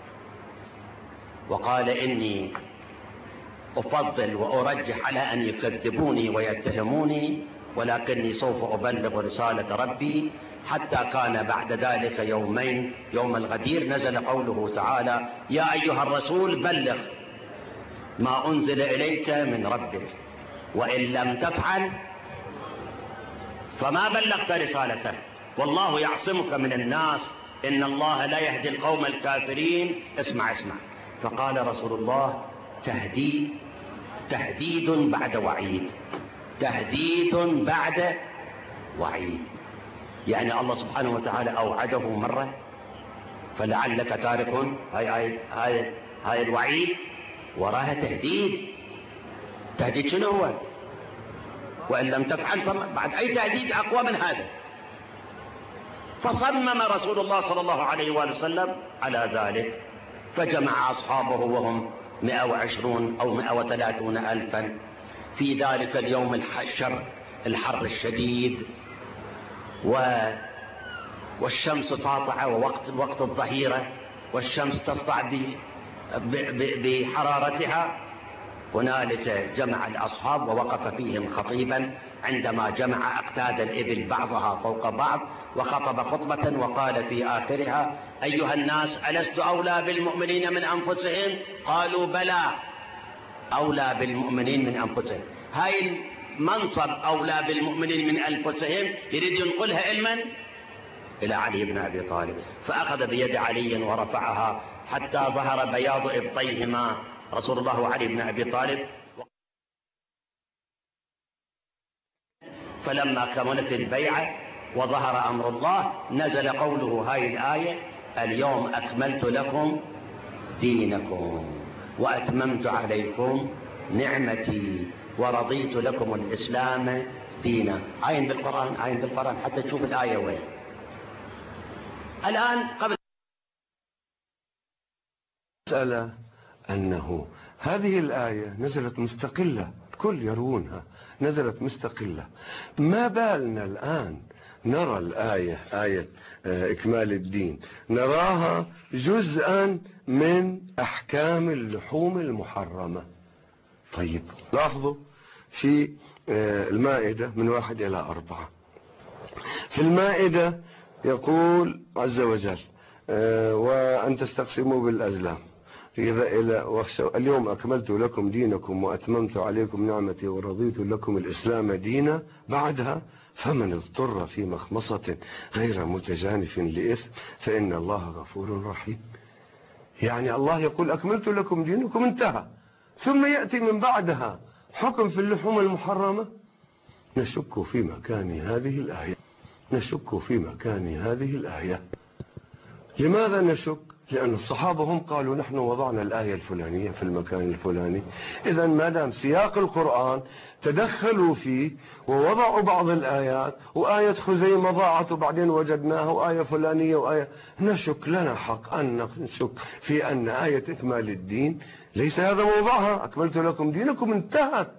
وقال إني أفضل وأرجح على أن يكذبوني ويتهموني ولكني سوف أبلغ رسالة ربي حتى كان بعد ذلك يومين يوم الغدير نزل قوله تعالى يا أيها الرسول بلغ ما أنزل إليك من ربك وإن لم تفعل فما بلغت رسالته والله يعصمك من الناس إن الله لا يهدي القوم الكافرين اسمع اسمع فقال رسول الله تهديد تهديد بعد وعيد تهديد بعد وعيد يعني الله سبحانه وتعالى أوعده مرة فلعلك تارك هاي هاي هاي هاي الوعيد وراها تهديد تهديد شنو هو وإن لم تفعل فما بعد أي تهديد أقوى من هذا فصمم رسول الله صلى الله عليه وآله وسلم على ذلك فجمع أصحابه وهم 120 أو 130 ألفا في ذلك اليوم الشر الحر الشديد و والشمس ساطعة ووقت وقت الظهيرة والشمس تسطع ب... ب... ب... بحرارتها هنالك جمع الأصحاب ووقف فيهم خطيبا عندما جمع أقتاد الإبل بعضها فوق بعض وخطب خطبة وقال في آخرها أيها الناس ألست أولى بالمؤمنين من أنفسهم قالوا بلى أولى بالمؤمنين من أنفسهم هاي المنصب أولى بالمؤمنين من أنفسهم يريد ينقلها علما إلى علي بن أبي طالب فأخذ بيد علي ورفعها حتى ظهر بياض إبطيهما رسول الله وعلي بن أبي طالب فلما كملت البيعة وظهر أمر الله نزل قوله هاي الآية اليوم أكملت لكم دينكم وأتممت عليكم نعمتي ورضيت لكم الإسلام دينا عين بالقرآن عين بالقرآن حتى تشوف الآية وين الآن قبل مسألة أنه هذه الآية نزلت مستقلة الكل يروونها نزلت مستقلة ما بالنا الآن نرى الآية آية إكمال الدين نراها جزءا من أحكام اللحوم المحرمة طيب لاحظوا في المائدة من واحد إلى أربعة في المائدة يقول عز وجل وأن تستقسموا بالأزلام إذا إلى اليوم أكملت لكم دينكم وأتممت عليكم نعمتي ورضيت لكم الإسلام دينا بعدها فمن اضطر في مخمصة غير متجانف لإثم فإن الله غفور رحيم يعني الله يقول أكملت لكم دينكم انتهى ثم يأتي من بعدها حكم في اللحوم المحرمة نشك في مكان هذه الآية نشك في مكان هذه الآية لماذا نشك لأن الصحابة هم قالوا نحن وضعنا الآية الفلانية في المكان الفلاني إذا ما دام سياق القرآن تدخلوا فيه ووضعوا بعض الآيات وآية خزيمة ضاعت وبعدين وجدناها وآية فلانية وآية نشك لنا حق أن نشك في أن آية إكمال الدين ليس هذا موضعها أكملت لكم دينكم انتهت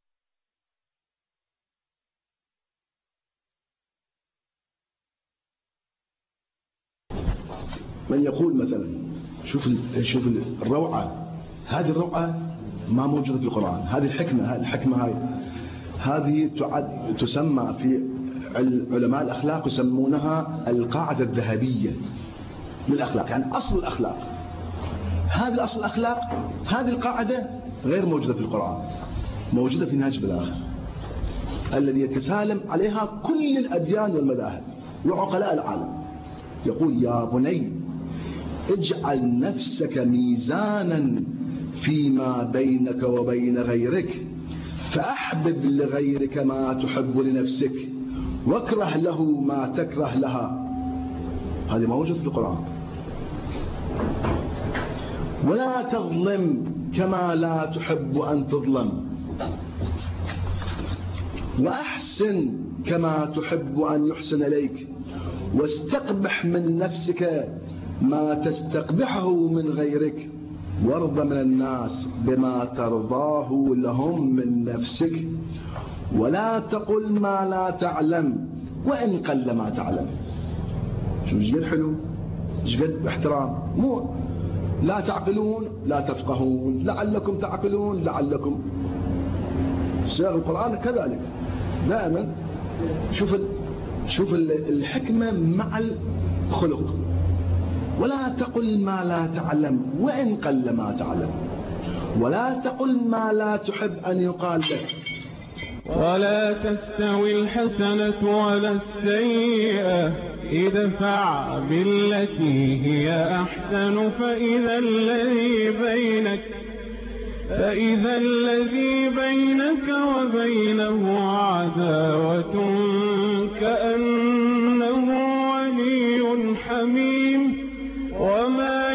من يقول مثلا شوف شوف الروعه هذه الروعه ما موجوده في القران هذه الحكمه هذه الحكمه هاي هذه تعد تسمى في علماء الاخلاق يسمونها القاعده الذهبيه للاخلاق يعني اصل الاخلاق هذه الاصل الاخلاق هذه القاعده غير موجوده في القران موجوده في نهج بالاخر الذي يتسالم عليها كل الاديان والمذاهب وعقلاء العالم يقول يا بني اجعل نفسك ميزانا فيما بينك وبين غيرك فأحبب لغيرك ما تحب لنفسك واكره له ما تكره لها هذه موجود في القرآن ولا تظلم كما لا تحب أن تظلم وأحسن كما تحب أن يحسن إليك واستقبح من نفسك ما تستقبحه من غيرك وارض من الناس بما ترضاه لهم من نفسك ولا تقل ما لا تعلم وإن قل ما تعلم شو ايش قد حلو ايش قد احترام مو لا تعقلون لا تفقهون لعلكم تعقلون لعلكم سياق القرآن كذلك دائما شوف ال... شوف ال- الحكمة مع الخلق ولا تقل ما لا تعلم وإن قل ما تعلم ولا تقل ما لا تحب أن يقال لك ولا تستوي الحسنة ولا السيئة ادفع بالتي هي أحسن فإذا الذي بينك فإذا الذي بينك وبينه عداوة كأنه ولي حميم وما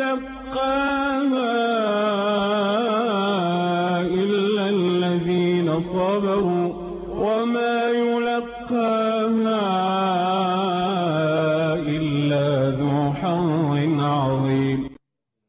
يلقاها إلا الذين صبروا وما يلقاها إلا ذو حظ عظيم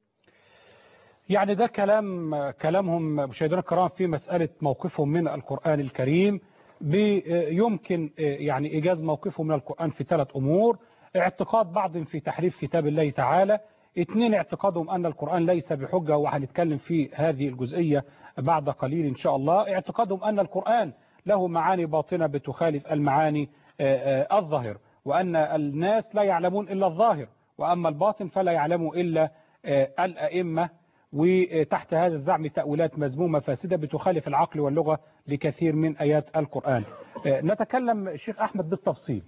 يعني ده كلام كلامهم مشاهدينا الكرام في مسألة موقفهم من القرآن الكريم بي- يمكن يعني إيجاز موقفهم من القرآن في ثلاث أمور اعتقاد بعضهم في تحريف كتاب الله تعالى اثنين اعتقادهم أن القرآن ليس بحجة وهنتكلم في هذه الجزئية بعد قليل إن شاء الله اعتقادهم أن القرآن له معاني باطنة بتخالف المعاني آه، آه، الظاهر وأن الناس لا يعلمون إلا الظاهر وأما الباطن فلا يعلمه إلا آه، الأئمة وتحت هذا الزعم تأويلات مذمومة فاسدة بتخالف العقل واللغة لكثير من آيات القرآن آه، نتكلم الشيخ أحمد بالتفصيل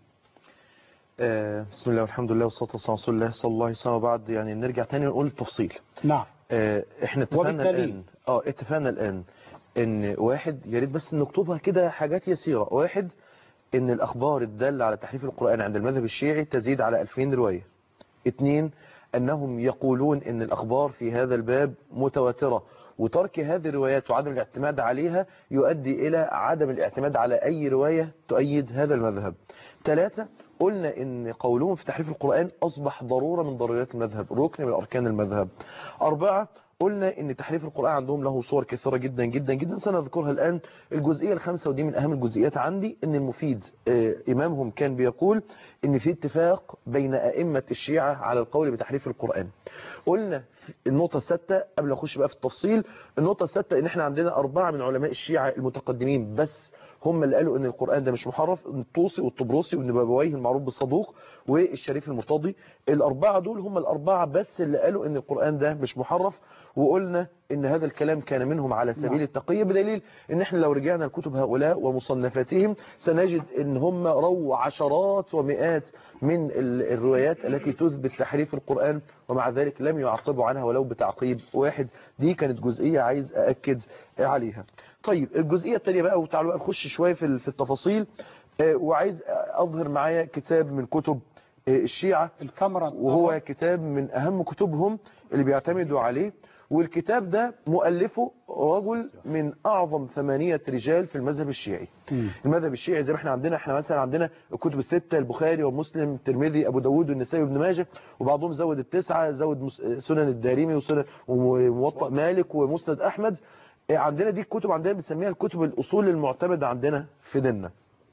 آه، بسم الله والحمد لله والصلاة والسلام على رسول الله صلى الله عليه وسلم وبعد يعني نرجع تاني نقول التفصيل نعم آه، احنا اتفقنا وبالدليل. الآن اه اتفقنا الآن ان واحد يا ريت بس نكتبها كده حاجات يسيرة واحد ان الاخبار الدالة على تحريف القرآن عند المذهب الشيعي تزيد على 2000 رواية اتنين انهم يقولون ان الاخبار في هذا الباب متواترة وترك هذه الروايات وعدم الاعتماد عليها يؤدي الى عدم الاعتماد على اي رواية تؤيد هذا المذهب ثلاثة قلنا ان قولهم في تحريف القرآن اصبح ضرورة من ضرورات المذهب ركن من اركان المذهب اربعة قلنا ان تحريف القرآن عندهم له صور كثيرة جدا جدا جدا سنذكرها الان الجزئية الخامسة ودي من اهم الجزئيات عندي ان المفيد آه، امامهم كان بيقول ان في اتفاق بين ائمة الشيعة على القول بتحريف القرآن قلنا في النقطة السادسة قبل اخش بقى في التفصيل النقطة السادسة ان احنا عندنا اربعة من علماء الشيعة المتقدمين بس هم اللي قالوا ان القرآن ده مش محرف الطوسي والطبرسي وابن بابويه المعروف بالصدوق والشريف المرتضي الأربعة دول هم الأربعة بس اللي قالوا ان القرآن ده مش محرف وقلنا ان هذا الكلام كان منهم على سبيل نعم. التقية بدليل ان احنا لو رجعنا لكتب هؤلاء ومصنفاتهم سنجد ان هم رووا عشرات ومئات من ال- الروايات التي تثبت تحريف القرآن ومع ذلك لم يعقبوا عنها ولو بتعقيب واحد دي كانت جزئية عايز أأكد عليها طيب الجزئية التانية بقى وتعالوا بقى نخش شوية في ال- في التفاصيل آه، وعايز أظهر معايا كتاب من كتب آه، الشيعة الكاميرا وهو كتاب من أهم كتبهم اللي بيعتمدوا عليه والكتاب ده مؤلفه رجل من أعظم ثمانية رجال في المذهب الشيعي المذهب الشيعي زي ما احنا عندنا احنا مثلا عندنا الكتب الستة البخاري ومسلم الترمذي أبو داود والنسائي وابن ماجه وبعضهم زود التسعة زود مس- سنن الدارمي وسنن وموطأ مالك ومسند أحمد اه، عندنا دي الكتب عندنا بنسميها الكتب الأصول المعتمدة عندنا في ديننا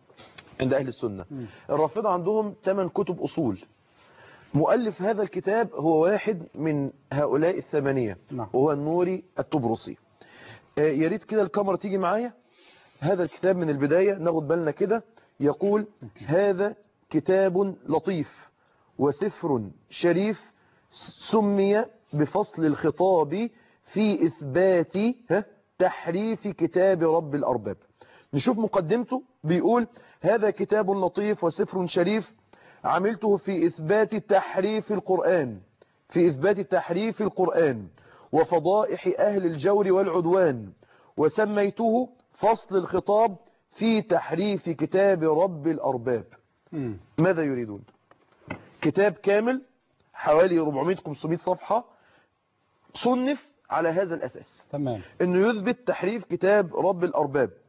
عند أهل السنة الرافضة عندهم 8 كتب أصول مؤلف هذا الكتاب هو واحد من هؤلاء الثمانية وهو النوري الطبرسي آه، يا ريت كده الكاميرا تيجي معايا هذا الكتاب من البداية ناخد بالنا كده يقول هذا كتاب لطيف وسفر شريف سمي بفصل الخطاب في إثبات ها، تحريف كتاب رب الأرباب نشوف مقدمته بيقول هذا كتاب لطيف وسفر شريف عملته في إثبات تحريف القرآن في إثبات تحريف القرآن وفضائح أهل الجور والعدوان وسميته فصل الخطاب في تحريف كتاب رب الأرباب ماذا يريدون كتاب كامل حوالي 400-500 صفحة صنف على هذا الأساس تمام انه يثبت تحريف كتاب رب الأرباب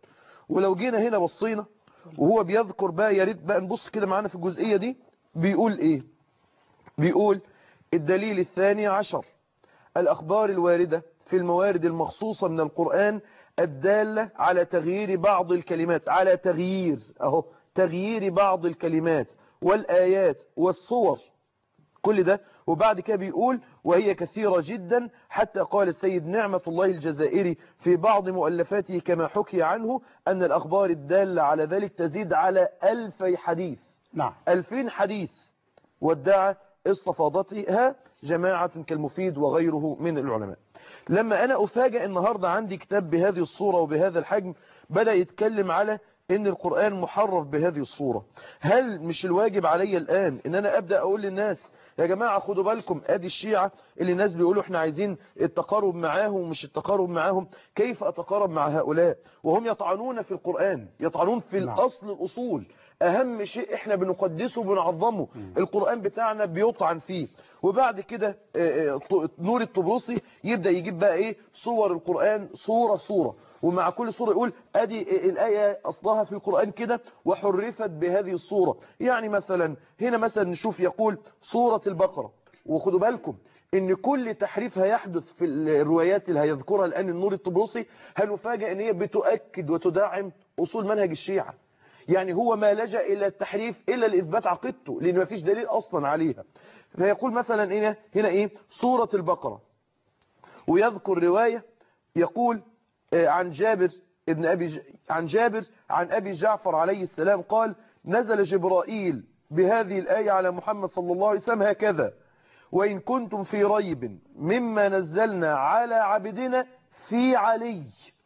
ولو جينا هنا بصينا وهو بيذكر بقى يا ريت بقى نبص كده معانا في الجزئية دي بيقول ايه بيقول الدليل الثاني عشر الأخبار الواردة في الموارد المخصوصة من القرآن الدالة على تغيير بعض الكلمات على تغيير اهو تغيير بعض الكلمات والآيات والصور كل ده وبعد كده بيقول وهي كثيرة جدا حتى قال السيد نعمة الله الجزائري في بعض مؤلفاته كما حكي عنه أن الأخبار الدالة على ذلك تزيد على ألفي حديث نعم ألفين حديث وادعى استفاضتها جماعة كالمفيد وغيره من العلماء لما أنا أفاجأ النهاردة عندي كتاب بهذه الصورة وبهذا الحجم بدأ يتكلم على ان القرآن محرف بهذه الصورة هل مش الواجب علي الآن ان انا ابدأ اقول للناس يا جماعة خدوا بالكم ادي الشيعة اللي الناس بيقولوا احنا عايزين التقارب معاهم ومش التقارب معاهم كيف اتقارب مع هؤلاء وهم يطعنون في القرآن يطعنون في الاصل الاصول اهم شيء احنا بنقدسه وبنعظمه القرآن بتاعنا بيطعن فيه وبعد كده نور الطبرسي يبدأ يجيب بقى ايه صور القرآن صورة صورة ومع كل صورة يقول ادي الآية اصلها في القرآن كده وحرفت بهذه الصورة يعني مثلا هنا مثلا نشوف يقول صورة البقرة وخدوا بالكم ان كل تحريف هيحدث في الروايات اللي هيذكرها الآن النور الطبرسي هنفاجئ ان هي بتؤكد وتدعم اصول منهج الشيعة يعني هو ما لجأ إلى التحريف إلا لإثبات عقيدته لأن ما فيش دليل أصلا عليها فيقول مثلا هنا, هنا إيه سورة البقرة ويذكر رواية يقول عن جابر ابن أبي ج... عن جابر عن أبي جعفر عليه السلام قال نزل جبرائيل بهذه الآية على محمد صلى الله عليه وسلم هكذا وإن كنتم في ريب مما نزلنا على عبدنا في علي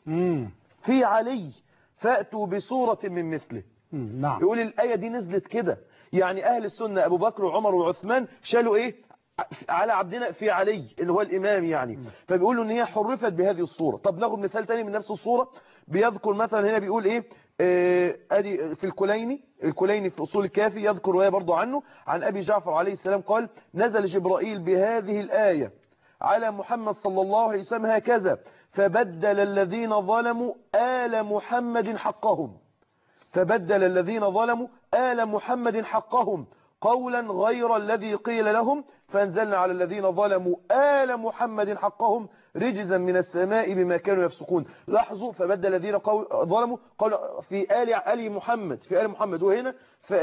في علي فأتوا بصورة من مثله نعم يقول الآية دي نزلت كده يعني أهل السنة أبو بكر وعمر وعثمان شالوا إيه على عبدنا في علي اللي هو الإمام يعني فبيقولوا إن هي حرفت بهذه الصورة طب ناخد مثال تاني من نفس الصورة بيذكر مثلا هنا بيقول إيه آه أدي في الكليني الكليني في أصول الكافي يذكر رواية برضو عنه عن أبي جعفر عليه السلام قال نزل جبرائيل بهذه الآية على محمد صلى الله عليه وسلم هكذا فبدل الذين ظلموا آل محمد حقهم فبدل الذين ظلموا آل محمد حقهم قولا غير الذي قيل لهم فانزلنا على الذين ظلموا آل محمد حقهم رجزا من السماء بما كانوا يفسقون لاحظوا فبدل الذين ظلموا قالوا في آل آل محمد في آل محمد وهنا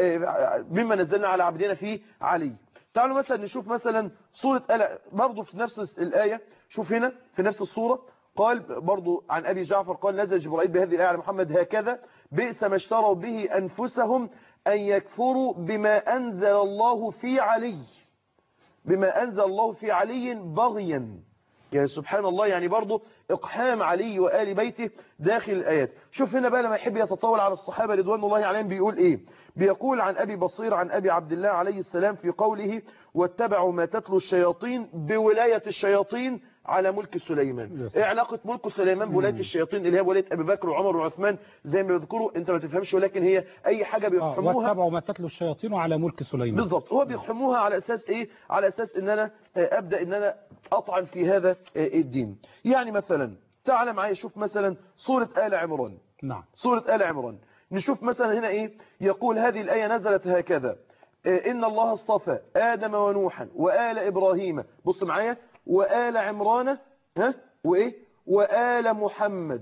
مما نزلنا على عبدنا في علي تعالوا مثلا نشوف مثلا سورة آل برضو في نفس الآية شوف هنا في نفس الصورة قال برضو عن أبي جعفر قال نزل جبرائيل بهذه الآية على محمد هكذا بئس ما اشتروا به أنفسهم أن يكفروا بما أنزل الله في علي بما أنزل الله في علي بغيا يعني سبحان الله يعني برضو إقحام علي وآل بيته داخل الآيات شوف هنا بقى لما يحب يتطاول على الصحابة رضوان الله عليهم بيقول إيه بيقول عن أبي بصير عن أبي عبد الله عليه السلام في قوله واتبعوا ما تتلو الشياطين بولاية الشياطين على ملك سليمان ايه علاقة ملك سليمان بولاية الشياطين اللي هي ولاية أبي بكر وعمر وعثمان زي ما بيذكروا انت ما تفهمش ولكن هي اي حاجة بيقحموها واتبعوا ما تتلو الشياطين على ملك سليمان بالظبط هو بيقحموها على اساس ايه على اساس ان انا ابدأ ان انا اطعن في هذا الدين يعني مثلا تعال معايا شوف مثلا سورة آل عمران نعم سورة آل عمران نشوف مثلا هنا ايه يقول هذه الآية نزلت هكذا إن الله اصطفى آدم ونوحا وآل إبراهيم بص معايا وآل عمران ها وإيه وآل محمد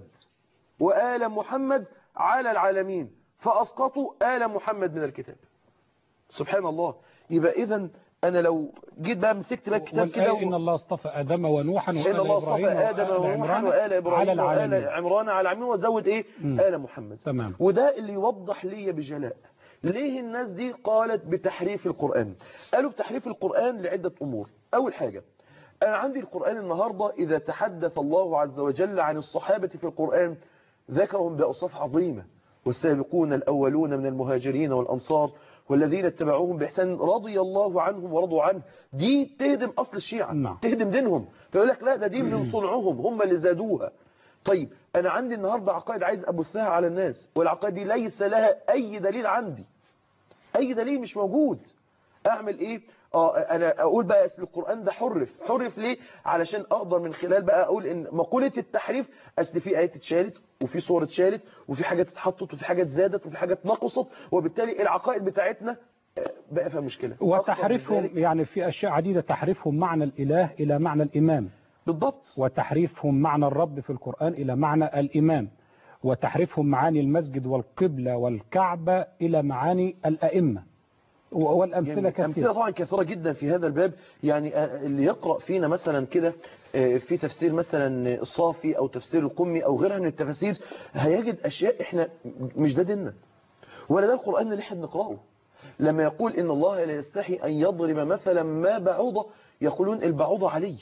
وآل محمد على العالمين فأسقطوا آل محمد من الكتاب سبحان الله يبقى إذا أنا لو جيت بقى مسكت بقى الكتاب كده و... إن الله اصطفى آدم ونوحا وآل إن الله إبراهيم اصطفى آدم ونوحا وآل إبراهيم على العالمين وآل عمران على العالمين وزود إيه مم. آل محمد تمام وده اللي يوضح لي بجلاء ليه الناس دي قالت بتحريف القرآن قالوا بتحريف القرآن لعدة أمور أول حاجة أنا عندي القرآن النهاردة إذا تحدث الله عز وجل عن الصحابة في القرآن ذكرهم بأوصاف عظيمة والسابقون الأولون من المهاجرين والأنصار والذين اتبعوهم بإحسان رضي الله عنهم ورضوا عنه دي تهدم أصل الشيعة نعم. تهدم دينهم فيقول لك لا ده دي من صنعهم هم اللي زادوها طيب أنا عندي النهاردة عقائد عايز أبثها على الناس والعقائد دي ليس لها أي دليل عندي أي دليل مش موجود أعمل إيه اه انا اقول بقى اصل القران ده حرف حرف ليه علشان اقدر من خلال بقى اقول ان مقوله التحريف اصل في ايات اتشالت وفي صور اتشالت وفي حاجات اتحطت وفي حاجات زادت وفي حاجات نقصت وبالتالي العقائد بتاعتنا آه، بقى فيها مشكله أكتر من وتحريفهم ذلك- يعني في أشياء عديدة تحريفهم معنى الإله إلى معنى الإمام بالضبط وتحريفهم معنى الرب في القرآن إلى معنى الإمام وتحريفهم معاني المسجد والقبلة والكعبة إلى معاني الأئمة و- والأمثلة يعني كثيرة أمثلة طبعا كثيرة جدا في هذا الباب يعني آه، اللي يقرأ فينا مثلا كده آه، في تفسير مثلا الصافي أو تفسير القمي أو غيرها من التفاسير هيجد أشياء إحنا مش ده ديننا ولا ده القرآن اللي احنا بنقرأه لما يقول إن الله لا يستحي أن يضرب مثلا ما بعوضة يقولون البعوضة علي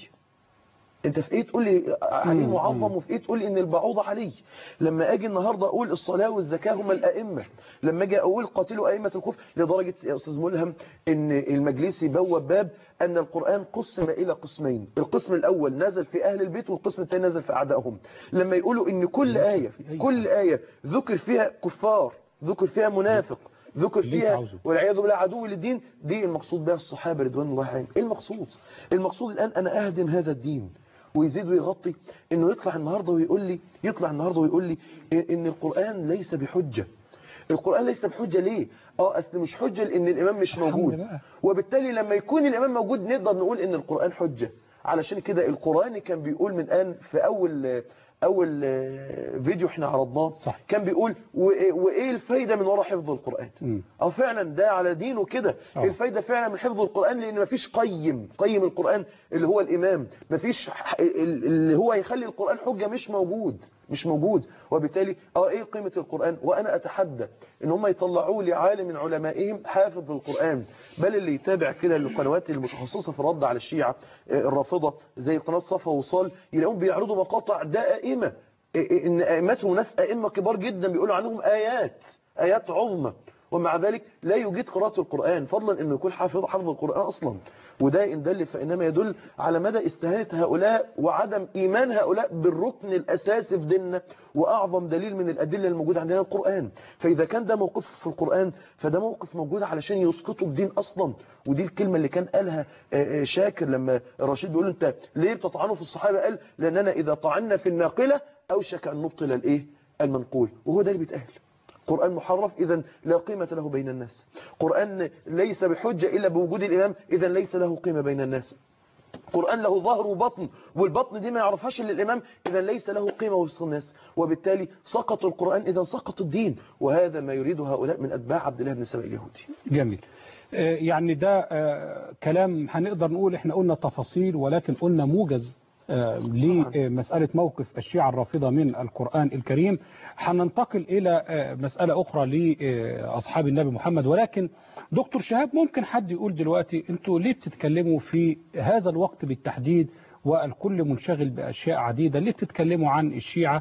انت في ايه تقول لي علي مم، معظم مم. وفي ايه تقول لي ان البعوضة علي لما اجي النهارده اقول الصلاه والزكاه هم الائمه لما اجي اقول قاتلوا ائمه الكفر لدرجه يا استاذ ملهم ان المجلسي بوب باب ان القران قسم الى قسمين القسم الاول نزل في اهل البيت والقسم الثاني نزل في اعدائهم لما يقولوا ان كل ايه كل ايه ذكر فيها كفار ذكر فيها منافق ذكر اللي انت فيها عاوزه. والعياذ بالله عدو للدين دي المقصود بها الصحابه رضوان الله عليهم ايه المقصود المقصود الان انا اهدم هذا الدين ويزيد ويغطي انه يطلع النهارده ويقول لي يطلع النهارده ويقول لي ان القران ليس بحجه القران ليس بحجه ليه اه اصل مش حجه لان الامام مش موجود بقى. وبالتالي لما يكون الامام موجود نقدر نقول ان القران حجه علشان كده القرآن كان بيقول من آن في أول أول فيديو احنا عرضناه صح. كان بيقول وإيه, وإيه الفايدة من وراء حفظ القرآن مم. أو فعلا ده على دينه كده آه. الفايدة فعلا من حفظ القرآن لأن مفيش قيم قيم القرآن اللي هو الإمام مفيش ح- ال- اللي هو يخلي القرآن حجة مش موجود مش موجود وبالتالي اه ايه قيمة القرآن وانا اتحدى ان هم يطلعوا لي عالم من علمائهم حافظ للقرآن بل اللي يتابع كده القنوات المتخصصة في الرد على الشيعة آه، الرافضة زي قناة صفا وصال يلاقوهم بيعرضوا مقاطع ده ائمة إيه- إيه، ان ائمتهم ناس ائمة كبار جدا بيقولوا عنهم ايات ايات عظمى ومع ذلك لا يجيد قراءة القرآن فضلا انه يكون حافظ حفظ القرآن اصلا وده ان دل فانما يدل على مدى استهانة هؤلاء وعدم ايمان هؤلاء بالركن الاساسي في ديننا واعظم دليل من الادله الموجوده عندنا القرآن فاذا كان ده موقف في القرآن فده موقف موجود علشان يسقطوا الدين اصلا ودي الكلمة اللي كان قالها آه، آه، شاكر لما الرشيد بيقول له انت ليه بتطعنوا في الصحابة قال لاننا اذا طعنا في الناقلة اوشك ان نبطل الايه المنقول وهو ده اللي بيتقال قرآن محرف إذا لا قيمة له بين الناس قرآن ليس بحجة إلا بوجود الإمام إذا ليس له قيمة بين الناس قرآن له ظهر وبطن والبطن دي ما يعرفهاش إلا الإمام إذا ليس له قيمة وسط الناس وبالتالي سقط القرآن إذا سقط الدين وهذا ما يريده هؤلاء من أتباع عبد الله بن سبأ اليهودي جميل آه، يعني ده آه، كلام هنقدر نقول احنا قلنا تفاصيل ولكن قلنا موجز آه، لمسألة موقف الشيعة الرافضة من القرآن الكريم هننتقل إلى آه، مسألة أخرى لأصحاب النبي محمد ولكن دكتور شهاب ممكن حد يقول دلوقتي انتوا ليه بتتكلموا في هذا الوقت بالتحديد والكل منشغل بأشياء عديدة ليه بتتكلموا عن الشيعة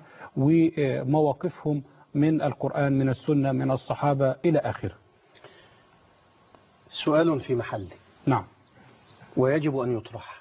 ومواقفهم من القرآن من السنة من الصحابة إلى آخره سؤال في محله نعم ويجب أن يطرح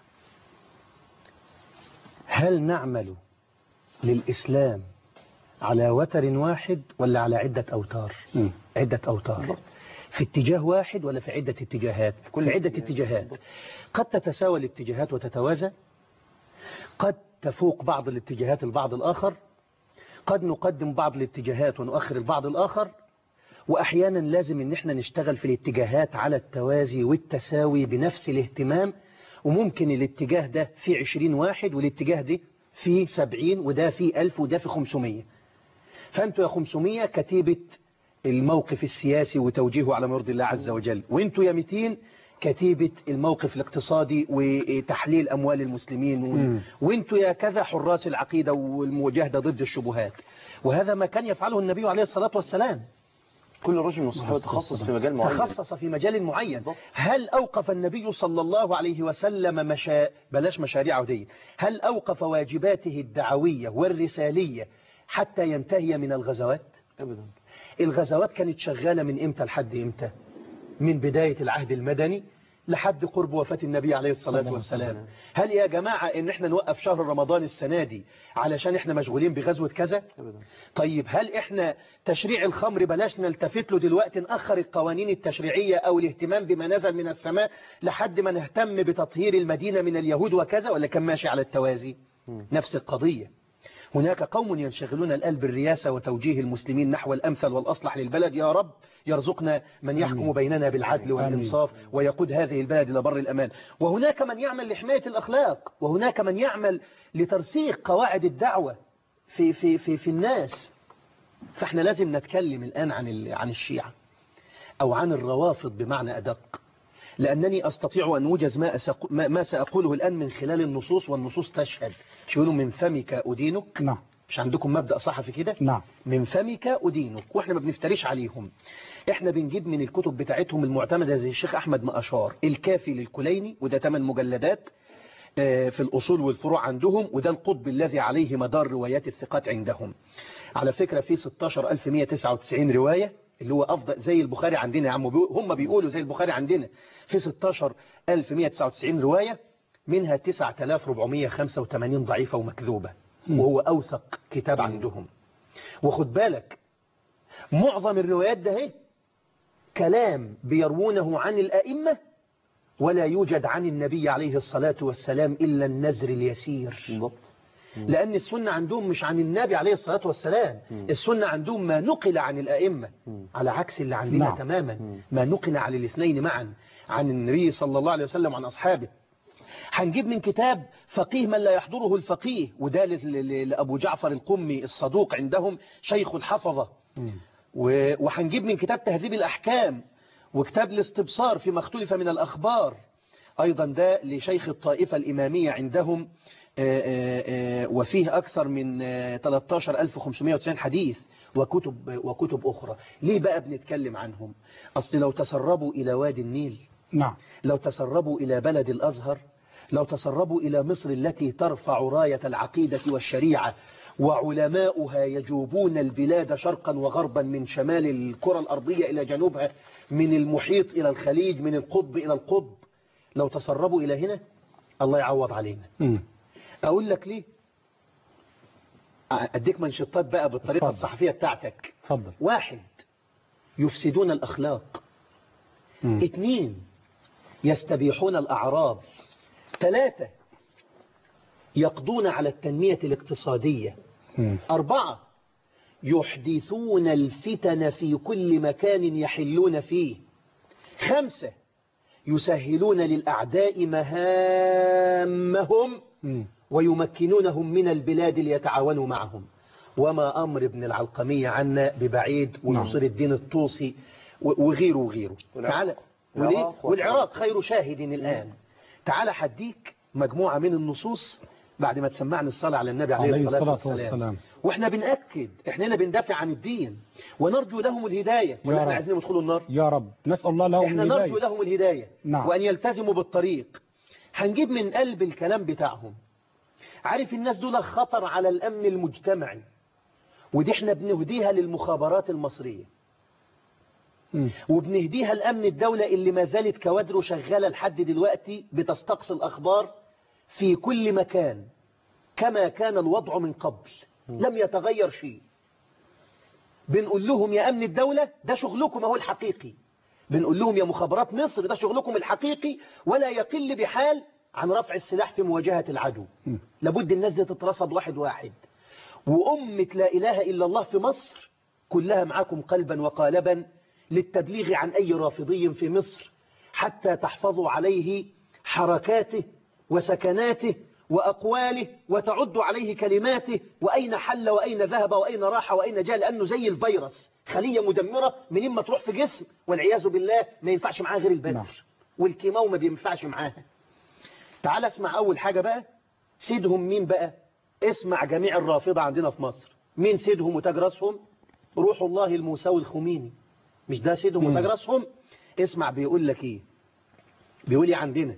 هل نعمل للإسلام على وتر واحد ولا على عدة أوتار م. عدة أوتار في اتجاه واحد ولا في عدة اتجاهات في عدة اتجاهات قد تتساوى الاتجاهات وتتوازى قد تفوق بعض الاتجاهات البعض الآخر قد نقدم بعض الاتجاهات ونؤخر البعض الآخر وأحيانا لازم ان احنا نشتغل في الاتجاهات على التوازي والتساوي بنفس الاهتمام وممكن الاتجاه ده فيه 20 واحد والاتجاه ده فيه 70 وده فيه 1000 وده فيه 500 فانتوا يا 500 كتيبة الموقف السياسي وتوجيهه على ما يرضي الله عز وجل وانتوا يا 200 كتيبة الموقف الاقتصادي وتحليل أموال المسلمين مم. وانتوا يا كذا حراس العقيدة والمجاهدة ضد الشبهات وهذا ما كان يفعله النبي عليه الصلاة والسلام كل رجل من الصحابة تخصص في مجال معين تخصص في مجال معين هل أوقف النبي صلى الله عليه وسلم مشا... بلاش مشاريعه دي هل أوقف واجباته الدعوية والرسالية حتى ينتهي من الغزوات أبدا الغزوات كانت شغالة من إمتى لحد إمتى من بداية العهد المدني لحد قرب وفاة النبي عليه الصلاة والسلام هل يا جماعة ان احنا نوقف شهر رمضان السنة دي علشان احنا مشغولين بغزوة كذا طيب هل احنا تشريع الخمر بلاش نلتفت له دلوقتي نأخر القوانين التشريعية او الاهتمام بما نزل من السماء لحد ما نهتم بتطهير المدينة من اليهود وكذا ولا كان ماشي على التوازي نفس القضية هناك قوم ينشغلون الآن بالرياسة وتوجيه المسلمين نحو الأمثل والأصلح للبلد يا رب يرزقنا من يحكم بيننا بالعدل والإنصاف ويقود هذه البلد إلى بر الأمان وهناك من يعمل لحماية الأخلاق وهناك من يعمل لترسيخ قواعد الدعوة في, في, في, في الناس فاحنا لازم نتكلم الآن عن عن الشيعة أو عن الروافض بمعنى أدق لأنني أستطيع أن أوجز ما, ما سأقوله الآن من خلال النصوص والنصوص تشهد شو من فمك أدينك نعم مش عندكم مبدأ صحفي كده نعم من فمك أدينك وإحنا ما بنفتريش عليهم إحنا بنجيب من الكتب بتاعتهم المعتمدة زي الشيخ أحمد مأشار الكافي للكليني وده 8 مجلدات في الأصول والفروع عندهم وده القطب الذي عليه مدار روايات الثقات عندهم على فكرة في 16199 رواية اللي هو أفضل زي البخاري عندنا يا عم هم بيقولوا زي البخاري عندنا في 16199 رواية منها 9485 ضعيفة ومكذوبة وهو أوثق كتاب عندهم وخد بالك معظم الروايات ده هي كلام بيروونه عن الأئمة ولا يوجد عن النبي عليه الصلاة والسلام إلا النزر اليسير بالضبط لأن السنة عندهم مش عن النبي عليه الصلاة والسلام السنة عندهم ما نقل عن الأئمة على عكس اللي عندنا نعم. تماما ما نقل عن الاثنين معا عن النبي صلى الله عليه وسلم وعن أصحابه هنجيب من كتاب فقيه من لا يحضره الفقيه وده لأبو جعفر القمي الصدوق عندهم شيخ الحفظة وهنجيب من كتاب تهذيب الأحكام وكتاب الاستبصار فيما اختلف من الأخبار أيضا ده لشيخ الطائفة الإمامية عندهم وفيه أكثر من 13590 حديث وكتب, وكتب أخرى ليه بقى بنتكلم عنهم أصل لو تسربوا إلى وادي النيل نعم لو تسربوا إلى بلد الأزهر لو تسربوا إلى مصر التي ترفع راية العقيدة والشريعة وعلماؤها يجوبون البلاد شرقا وغربا من شمال الكرة الأرضية إلى جنوبها من المحيط إلى الخليج من القطب إلى القطب لو تسربوا إلى هنا الله يعوض علينا م. أقول لك ليه أديك منشطات بقى بالطريقة اتفضل. الصحفية بتاعتك اتفضل واحد يفسدون الأخلاق م. اثنين يستبيحون الأعراض ثلاثة يقضون على التنمية الاقتصادية م. أربعة يحدثون الفتن في كل مكان يحلون فيه خمسة يسهلون للأعداء مهامهم م. ويمكنونهم من البلاد ليتعاونوا معهم وما أمر ابن العلقمية عنا ببعيد ونصر الدين الطوسي و- وغيره وغيره تعالى وليه؟ العراق والعراق خير شاهد الآن تعالى حديك مجموعة من النصوص بعد ما تسمعنا الصلاة على النبي عليه, عليه الصلاة, الصلاة والسلام. والسلام. واحنا بنأكد احنا هنا بندافع عن الدين ونرجو لهم الهداية ولا يا احنا رب. عايزين يدخلوا النار يا رب نسأل الله لهم احنا نرجو الهداية لهم الهداية نعم. وأن يلتزموا بالطريق هنجيب من قلب الكلام بتاعهم عارف الناس دول خطر على الأمن المجتمعي ودي احنا بنهديها للمخابرات المصرية م. وبنهديها الأمن الدولة اللي ما زالت كوادره شغالة لحد دلوقتي بتستقصي الأخبار في كل مكان كما كان الوضع من قبل لم يتغير شيء بنقول لهم يا أمن الدولة ده شغلكم هو الحقيقي بنقول لهم يا مخابرات مصر ده شغلكم الحقيقي ولا يقل بحال عن رفع السلاح في مواجهة العدو م. لابد الناس دي تترصد واحد واحد وأمة لا إله إلا الله في مصر كلها معاكم قلبا وقالبا للتبليغ عن أي رافضي في مصر حتى تحفظوا عليه حركاته وسكناته وأقواله وتعدوا عليه كلماته وأين حل وأين ذهب وأين راح وأين جاء لأنه زي الفيروس خلية مدمرة من إما تروح في جسم والعياذ بالله ما ينفعش معاه غير نعم. البدر والكيماو ما بينفعش معاها تعال اسمع أول حاجة بقى سيدهم مين بقى اسمع جميع الرافضة عندنا في مصر مين سيدهم وتاج راسهم روح الله الموسوي الخميني مش ده سيدهم مم. وتاج راسهم اسمع بيقول لك ايه بيقول لي عندنا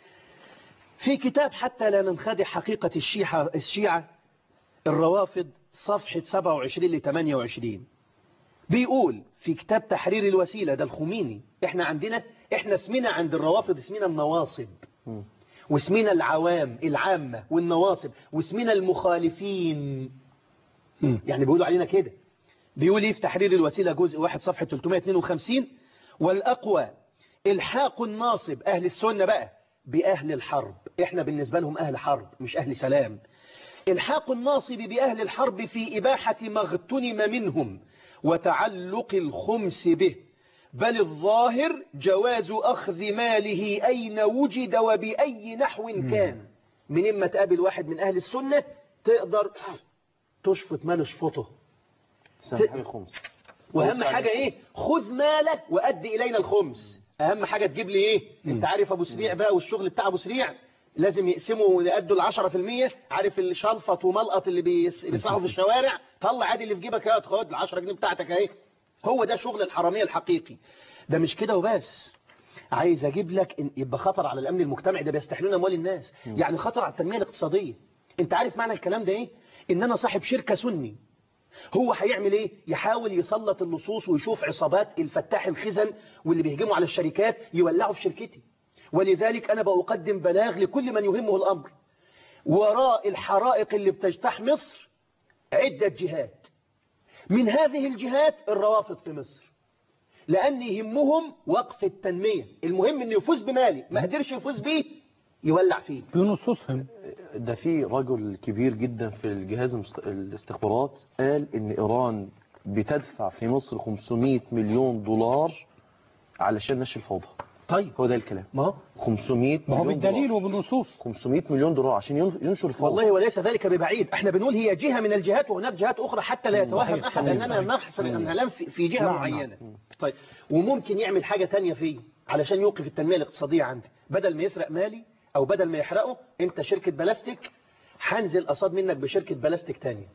في كتاب حتى لا ننخدع حقيقة الشيعة, الشيعة الروافض صفحة 27 ل 28 بيقول في كتاب تحرير الوسيلة ده الخميني احنا عندنا احنا اسمنا عند الروافض اسمنا النواصب واسمنا العوام العامة والنواصب واسمنا المخالفين يعني بيقولوا علينا كده بيقول ايه في تحرير الوسيلة جزء واحد صفحة 352 والأقوى الحاق الناصب أهل السنة بقى بأهل الحرب احنا بالنسبة لهم أهل حرب مش أهل سلام الحاق الناصب بأهل الحرب في إباحة ما اغتنم منهم وتعلق الخمس به بل الظاهر جواز أخذ ماله أين وجد وبأي نحو كان من إما تقابل واحد من أهل السنة تقدر تشفط ماله شفطه سامح الخمس واهم حاجة ايه خذ مالك وأدي إلينا الخمس اهم حاجة تجيب لي ايه انت عارف ابو سريع بقى والشغل بتاع ابو سريع لازم يقسموا يأدوا العشرة في المية عارف الشلفط وملقط اللي بيس- بيسعوا في الشوارع طلع عادي اللي في جيبك يا خد العشرة جنيه بتاعتك اهي هو ده شغل الحرامية الحقيقي ده مش كده وبس عايز اجيب لك إن يبقى خطر على الامن المجتمعي ده بيستحلون اموال الناس يعني خطر على التنمية الاقتصادية انت عارف معنى الكلام ده ايه ان انا صاحب شركة سني هو هيعمل ايه يحاول يسلط اللصوص ويشوف عصابات الفتاح الخزن واللي بيهجموا على الشركات يولعوا في شركتي ولذلك انا بقدم بلاغ لكل من يهمه الامر وراء الحرائق اللي بتجتاح مصر عدة جهات من هذه الجهات الروافض في مصر لأن يهمهم وقف التنمية المهم انه يفوز بمالي ما قدرش يفوز بيه يولع فيه بنصوصهم ده في رجل كبير جدا في الجهاز المست- الاستخبارات قال ان ايران بتدفع في مصر 500 مليون دولار علشان نشر الفوضى طيب هو ده الكلام ما هو 500 ما هو مليون بالدليل دولار. وبالنصوص 500 مليون دولار عشان ين- ينشر الفوضى والله وليس ذلك ببعيد احنا بنقول هي جهة من الجهات وهناك جهات أخرى حتى لا يتوهم صحيح، أحد صحيح، أننا صحيح. نحصر الأنهلام في في جهة نعم، معينة طيب وممكن يعمل حاجة تانية فيه علشان يوقف التنمية الاقتصادية عندي بدل ما يسرق مالي أو بدل ما يحرقه أنت شركة بلاستيك هنزل قصاد منك بشركة بلاستيك تانية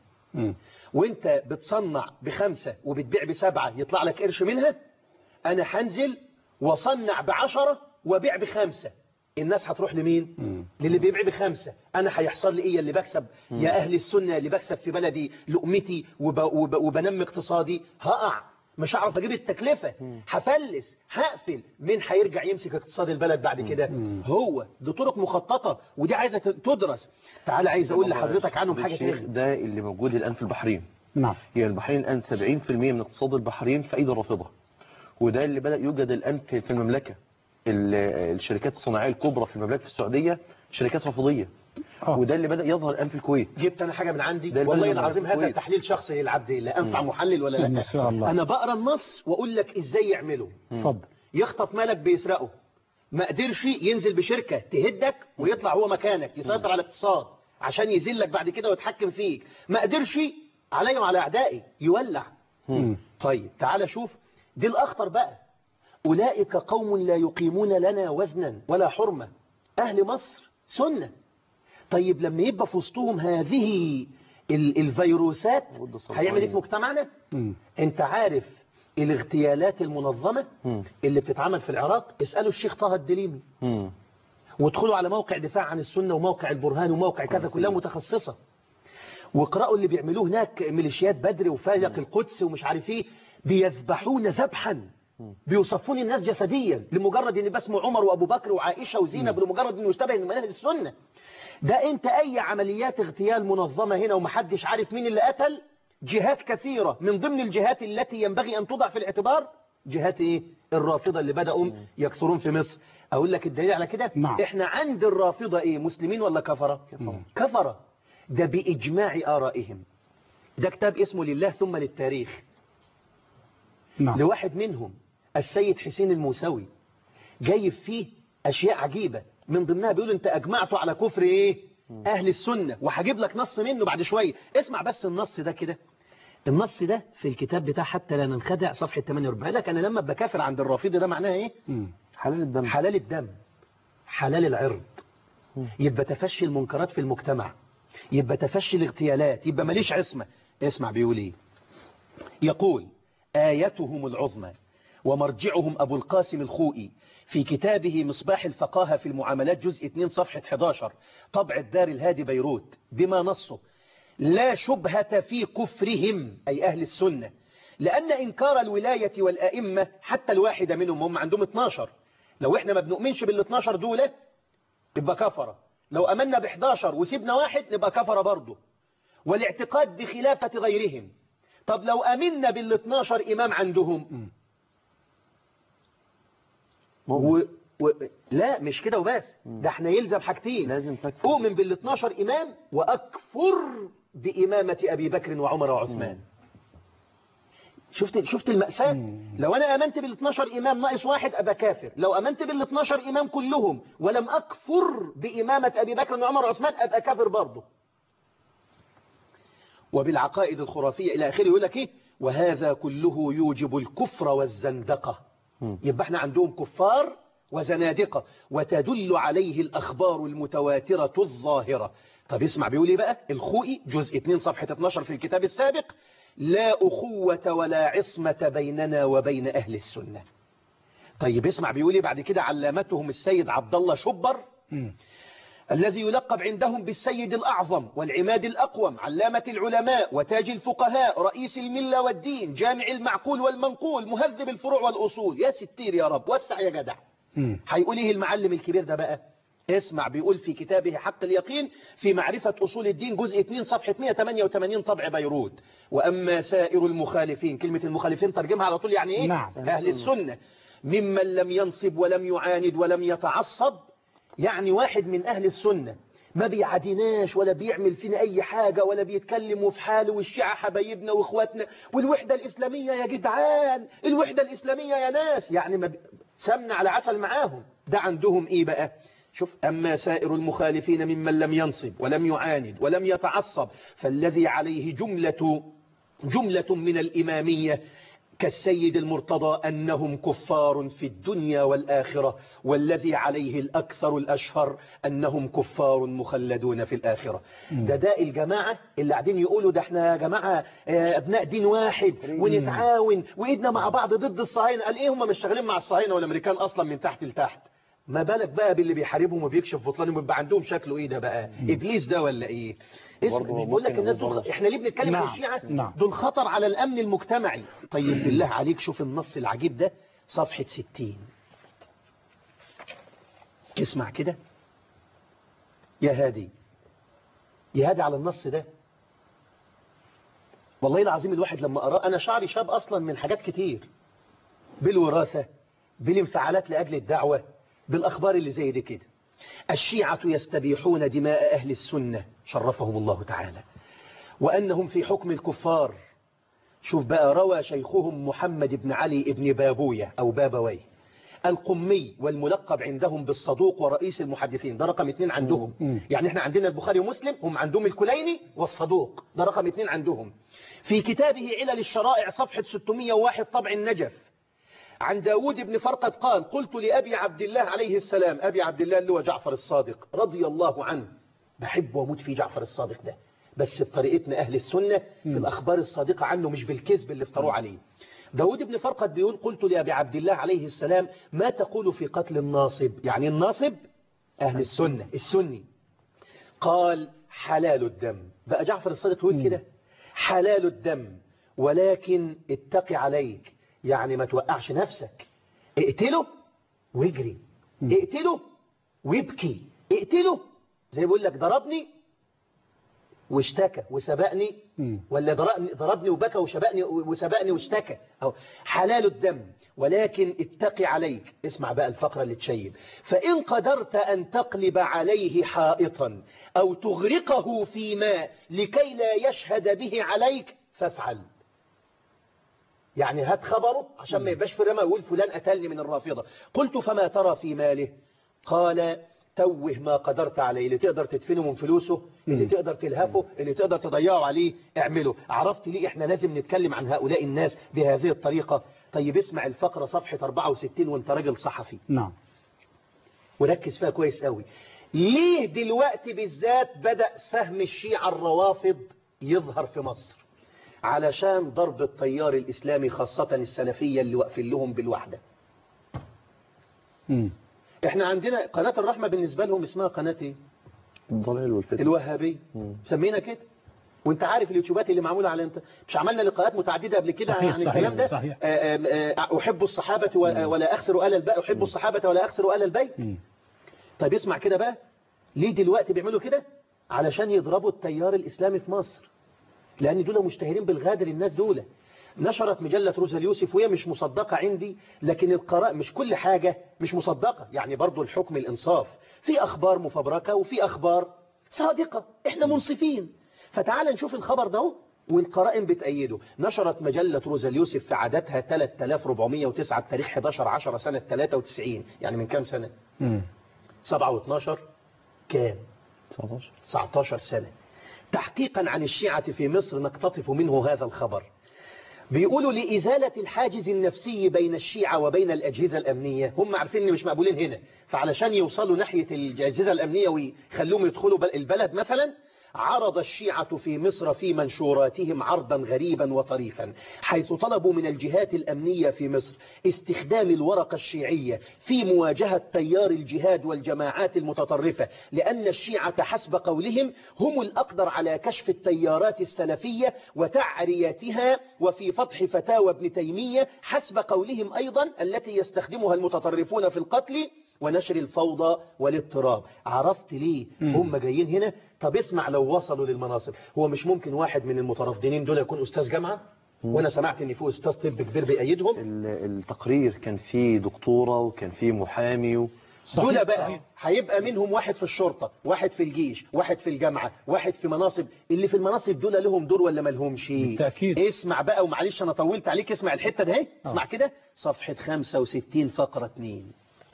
وانت بتصنع بخمسة وبتبيع بسبعة يطلع لك قرش منها انا هنزل واصنع بعشرة وبيع بخمسة الناس هتروح لمين للي بيبيع بخمسة انا هيحصل لي ايه اللي بكسب يا اهل السنة اللي بكسب في بلدي لقمتي وب... وب... وبنمي اقتصادي هقع مش هعرف اجيب التكلفة هفلس هقفل مين هيرجع يمسك اقتصاد البلد بعد كده هو دي طرق مخططة ودي عايزة تدرس تعال عايز اقول لحضرتك عنهم حاجة الشيخ تانية ده اللي موجود الآن في البحرين نعم يعني البحرين الآن 70% من اقتصاد البحرين في أيدي الرافضة وده اللي بدأ يوجد الآن في في المملكة ال- الشركات الصناعية الكبرى في المملكة في السعودية شركات رافضية وده اللي بدأ يظهر الآن في الكويت جبت انا حاجة من عندي ده اللي والله بدأ العظيم في هذا الكويت. تحليل شخصي العبد لا انفع مم. محلل ولا لا ما شاء الله. انا بقرا النص واقول لك ازاي يعمله اتفضل يخطف مالك بيسرقه ما قدرش ينزل بشركة تهدك ويطلع هو مكانك يسيطر على الاقتصاد عشان يذلك بعد كده ويتحكم فيك ما قدرش علي وعلى اعدائي يولع طيب تعال شوف دي الاخطر بقى اولئك قوم لا يقيمون لنا وزنا ولا حرمة اهل مصر سنة طيب لما يبقى في وسطهم هذه ال- الفيروسات هيعمل ايه في مجتمعنا انت عارف الاغتيالات المنظمة اللي بتتعمل في العراق اسألوا الشيخ طه الدليمي وادخلوا على موقع دفاع عن السنة وموقع البرهان وموقع كذا كلها متخصصة واقرأوا اللي بيعملوه هناك ميليشيات بدر وفالق القدس ومش عارف ايه بيذبحون ذبحا بيوصفون الناس جسديا لمجرد ان باسمه عمر وابو بكر وعائشة وزينب لمجرد انه يشتبه من اهل السنة ده انت اي عمليات اغتيال منظمة هنا ومحدش عارف مين اللي قتل جهات كثيرة من ضمن الجهات التي ينبغي ان توضع في الاعتبار جهات ايه الرافضة اللي بدأوا يكثرون في مصر اقول لك الدليل على كده نعم. احنا عند الرافضة ايه مسلمين ولا كفرة كفرة ده باجماع ارائهم ده كتاب اسمه لله ثم للتاريخ نعم. لواحد منهم السيد حسين الموسوي جايب فيه أشياء عجيبة من ضمنها بيقول أنت أجمعته على كفر إيه أهل السنة وهجيب لك نص منه بعد شوية اسمع بس النص ده كده النص ده في الكتاب بتاع حتى لا ننخدع صفحة 48 لك أنا لما بكافر عند الرافضي ده معناها إيه حلال الدم حلال الدم حلال العرض يبقى تفشي المنكرات في المجتمع يبقى تفشي الاغتيالات يبقى ماليش عصمة اسمع بيقول ايه يقول آيتهم العظمى ومرجعهم أبو القاسم الخوئي في كتابه مصباح الفقاهة في المعاملات جزء 2 صفحة 11 طبع الدار الهادي بيروت بما نصه لا شبهة في كفرهم أي أهل السنة لأن إنكار الولاية والأئمة حتى الواحدة منهم هم عندهم 12 لو إحنا ما بنؤمنش بال 12 دول يبقى كفرة لو أمنا ب 11 وسيبنا واحد نبقى كفرة برضه والاعتقاد بخلافة غيرهم طب لو أمنا بال 12 إمام عندهم و... و... لا مش كده وبس ده احنا يلزم حاجتين لازم تكفر أؤمن بال 12 إمام وأكفر بإمامة أبي بكر وعمر وعثمان شفت شفت المأساة لو أنا آمنت بال 12 إمام ناقص واحد أبقى كافر لو آمنت بال 12 إمام كلهم ولم أكفر بإمامة أبي بكر وعمر وعثمان أبقى كافر برضه وبالعقائد الخرافية إلى آخره يقول لك إيه وهذا كله يوجب الكفر والزندقة يبقى احنا عندهم كفار وزنادقة وتدل عليه الأخبار المتواترة الظاهرة طب اسمع بيقول ايه بقى الخوئي جزء 2 صفحة 12 في الكتاب السابق لا أخوة ولا عصمة بيننا وبين أهل السنة طيب اسمع بيقول ايه بعد كده علامتهم السيد عبد الله شبر الذي يلقب عندهم بالسيد الأعظم والعماد الأقوم علامة العلماء وتاج الفقهاء رئيس الملة والدين جامع المعقول والمنقول مهذب الفروع والأصول يا ستير يا رب وسع يا جدع هيقول ايه المعلم الكبير ده بقى اسمع بيقول في كتابه حق اليقين في معرفة أصول الدين جزء 2 صفحة 188 طبع بيروت وأما سائر المخالفين كلمة المخالفين ترجمها على طول يعني إيه نعم. أهل السنة ممن لم ينصب ولم يعاند ولم يتعصب يعني واحد من أهل السنة ما بيعاديناش ولا بيعمل فينا أي حاجة ولا بيتكلم في حاله والشيعة حبايبنا وإخواتنا والوحدة الإسلامية يا جدعان الوحدة الإسلامية يا ناس يعني ما بي... سمنا على عسل معاهم ده عندهم إيه بقى شوف أما سائر المخالفين ممن لم ينصب ولم يعاند ولم يتعصب فالذي عليه جملة جملة من الإمامية كالسيد المرتضى أنهم كفار في الدنيا والآخرة والذي عليه الأكثر الأشهر أنهم كفار مخلدون في الآخرة ده ده الجماعة اللي قاعدين يقولوا ده احنا يا جماعة آه، أبناء دين واحد ونتعاون وإيدنا مع بعض ضد الصهاينة قال إيه هم مش شغالين مع الصهاينة والأمريكان أصلا من تحت لتحت ما بالك بقى باللي بيحاربهم وبيكشف بطلانهم ويبقى عندهم شكله ايه ده بقى ابليس ده ولا ايه اسم برضه بيقول لك ممكن الناس دول برضه- احنا ليه بنتكلم نعم، في الشيعة نعم. دول خطر على الامن المجتمعي طيب بالله عليك شوف النص العجيب ده صفحة 60 اسمع كده يا هادي يا هادي على النص ده والله العظيم الواحد لما قراه انا شعري شاب اصلا من حاجات كتير بالوراثة بالانفعالات لأجل الدعوة بالأخبار اللي زي دي كده الشيعة يستبيحون دماء أهل السنة شرفهم الله تعالى وأنهم في حكم الكفار شوف بقى روى شيخهم محمد بن علي بن بابوية أو بابوي القمي والملقب عندهم بالصدوق ورئيس المحدثين ده رقم اتنين عندهم يعني احنا عندنا البخاري ومسلم هم عندهم الكليني والصدوق ده رقم اتنين عندهم في كتابه علل الشرائع صفحة 601 طبع النجف عن داود بن فرقد قال قلت لأبي عبد الله عليه السلام أبي عبد الله اللي هو جعفر الصادق رضي الله عنه بحب واموت في جعفر الصادق ده بس بطريقتنا أهل السنة في الأخبار الصادقة عنه مش بالكذب اللي افتروه عليه داود بن فرقد بيقول قلت لأبي عبد الله عليه السلام ما تقول في قتل الناصب يعني الناصب أهل السنة السني قال حلال الدم بقى جعفر الصادق يقول كده حلال الدم ولكن اتقي عليك يعني ما توقعش نفسك اقتله واجري اقتله وابكي اقتله زي بيقول لك ضربني واشتكى وسبقني ولا ضربني, ضربني وبكى وشبقني وسبقني واشتكى أو حلال الدم ولكن اتقي عليك اسمع بقى الفقرة اللي تشيب فإن قدرت أن تقلب عليه حائطا أو تغرقه في ماء لكي لا يشهد به عليك فافعل يعني هات خبره عشان ما يبقاش في الرمى يقول فلان قتلني من الرافضة قلت فما ترى في ماله قال توه ما قدرت عليه اللي تقدر تدفنه من فلوسه اللي تقدر تلهفه اللي تقدر تضيعه عليه اعمله عرفت ليه احنا لازم نتكلم عن هؤلاء الناس بهذه الطريقة طيب اسمع الفقرة صفحة 64 وانت راجل صحفي نعم وركز فيها كويس قوي ليه دلوقتي بالذات بدأ سهم الشيعة الروافض يظهر في مصر علشان ضرب التيار الإسلامي خاصة السلفية اللي واقفين لهم بالوحدة مم. احنا عندنا قناة الرحمة بالنسبة لهم اسمها قناة ايه الضلال والفتن الوهابية مسمينا كده وانت عارف اليوتيوبات اللي معموله على انت مش عملنا لقاءات متعدده قبل كده صحيح، عن صحيح، الكلام ده صحيح. آه، آه، آه، احب الصحابه و- ولا اخسر ال البيت احب الصحابه ولا اخسر ال البيت طيب اسمع كده بقى ليه دلوقتي بيعملوا كده علشان يضربوا التيار الاسلامي في مصر لان دول مشتهرين بالغادر الناس دول نشرت مجلة روزا اليوسف وهي مش مصدقة عندي لكن القراء مش كل حاجة مش مصدقة يعني برضو الحكم الإنصاف في أخبار مفبركة وفي أخبار صادقة إحنا منصفين فتعال نشوف الخبر ده اهو والقرائن بتأيده نشرت مجلة روزا اليوسف في عددها 3409 تاريخ 11 10 سنة 93 يعني من كام سنة 7 و12 كام 19 19 سنة تحقيقا عن الشيعة في مصر نقتطف منه هذا الخبر بيقولوا لإزالة الحاجز النفسي بين الشيعة وبين الأجهزة الأمنية هم عارفين إن مش مقبولين هنا فعلشان يوصلوا ناحية الأجهزة الأمنية ويخلوهم يدخلوا بل- البلد مثلا عرض الشيعة في مصر في منشوراتهم عرضا غريبا وطريفا حيث طلبوا من الجهات الأمنية في مصر استخدام الورقة الشيعية في مواجهة تيار الجهاد والجماعات المتطرفة لأن الشيعة حسب قولهم هم الأقدر على كشف التيارات السلفية وتعريتها وفي فتح فتاوى ابن تيمية حسب قولهم أيضا التي يستخدمها المتطرفون في القتل ونشر الفوضى والاضطراب عرفت ليه مم. هم جايين هنا طب اسمع لو وصلوا للمناصب هو مش ممكن واحد من المترفضين دول يكون أستاذ جامعة وانا سمعت ان في استاذ طب كبير بيأيدهم ال- التقرير كان فيه دكتورة وكان فيه محامي و... دول بقى هيبقى منهم واحد في الشرطة واحد في الجيش واحد في الجامعة واحد في مناصب اللي في المناصب دول لهم دور ولا ما لهمش بالتأكيد. اسمع بقى ومعلش انا طولت عليك اسمع الحتة ده اهي اسمع كده صفحة 65 فقرة 2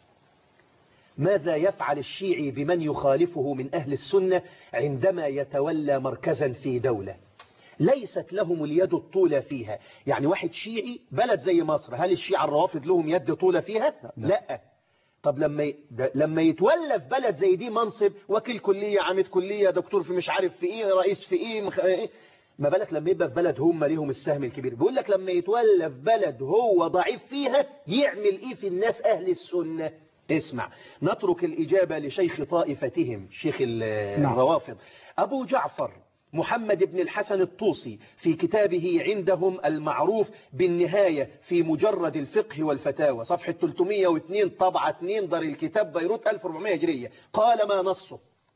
ماذا يفعل الشيعي بمن يخالفه من أهل السنة عندما يتولى مركزا في دولة ليست لهم اليد الطولة فيها يعني واحد شيعي بلد زي مصر هل الشيعة الروافض لهم يد طولة فيها لا طب لما ي... ده لما يتولى في بلد زي دي منصب وكيل كلية عميد كلية دكتور في مش عارف في ايه رئيس في ايه, مخ... إيه ما بالك لما يبقى في بلد هم ليهم السهم الكبير بيقول لك لما يتولى في بلد هو ضعيف فيها يعمل ايه في الناس اهل السنة اسمع نترك الإجابة لشيخ طائفتهم شيخ ال- نعم. الروافض أبو جعفر محمد بن الحسن الطوسي في كتابه عندهم المعروف بالنهاية في مجرد الفقه والفتاوى صفحة 302 طبعة 2 دار الكتاب بيروت 1400 هجرية قال ما نصه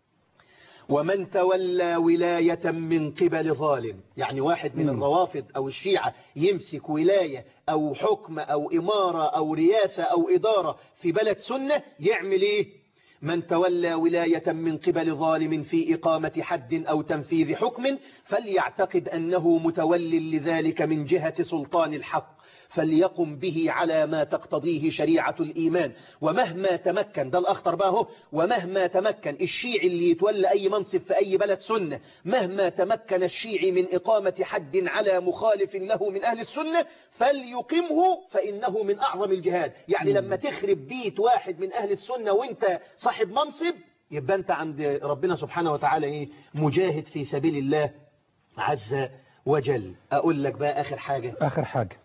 ومن تولى ولاية من قبل ظالم يعني واحد من الروافض أو الشيعة يمسك ولاية أو حكم أو إمارة أو رياسة أو إدارة في بلد سنة يعمل إيه من تولى ولاية من قبل ظالم في إقامة حد أو تنفيذ حكم فليعتقد أنه متول لذلك من جهة سلطان الحق فليقم به على ما تقتضيه شريعة الإيمان ومهما تمكن ده الأخطر بقى هو ومهما تمكن الشيعي اللي يتولى أي منصب في أي بلد سنة مهما تمكن الشيعي من إقامة حد على مخالف له من أهل السنة فليقمه فإنه من أعظم الجهاد يعني لما تخرب بيت واحد من أهل السنة وانت صاحب منصب يبقى انت عند ربنا سبحانه وتعالى ايه مجاهد في سبيل الله عز وجل أقول لك بقى آخر حاجة آخر حاجة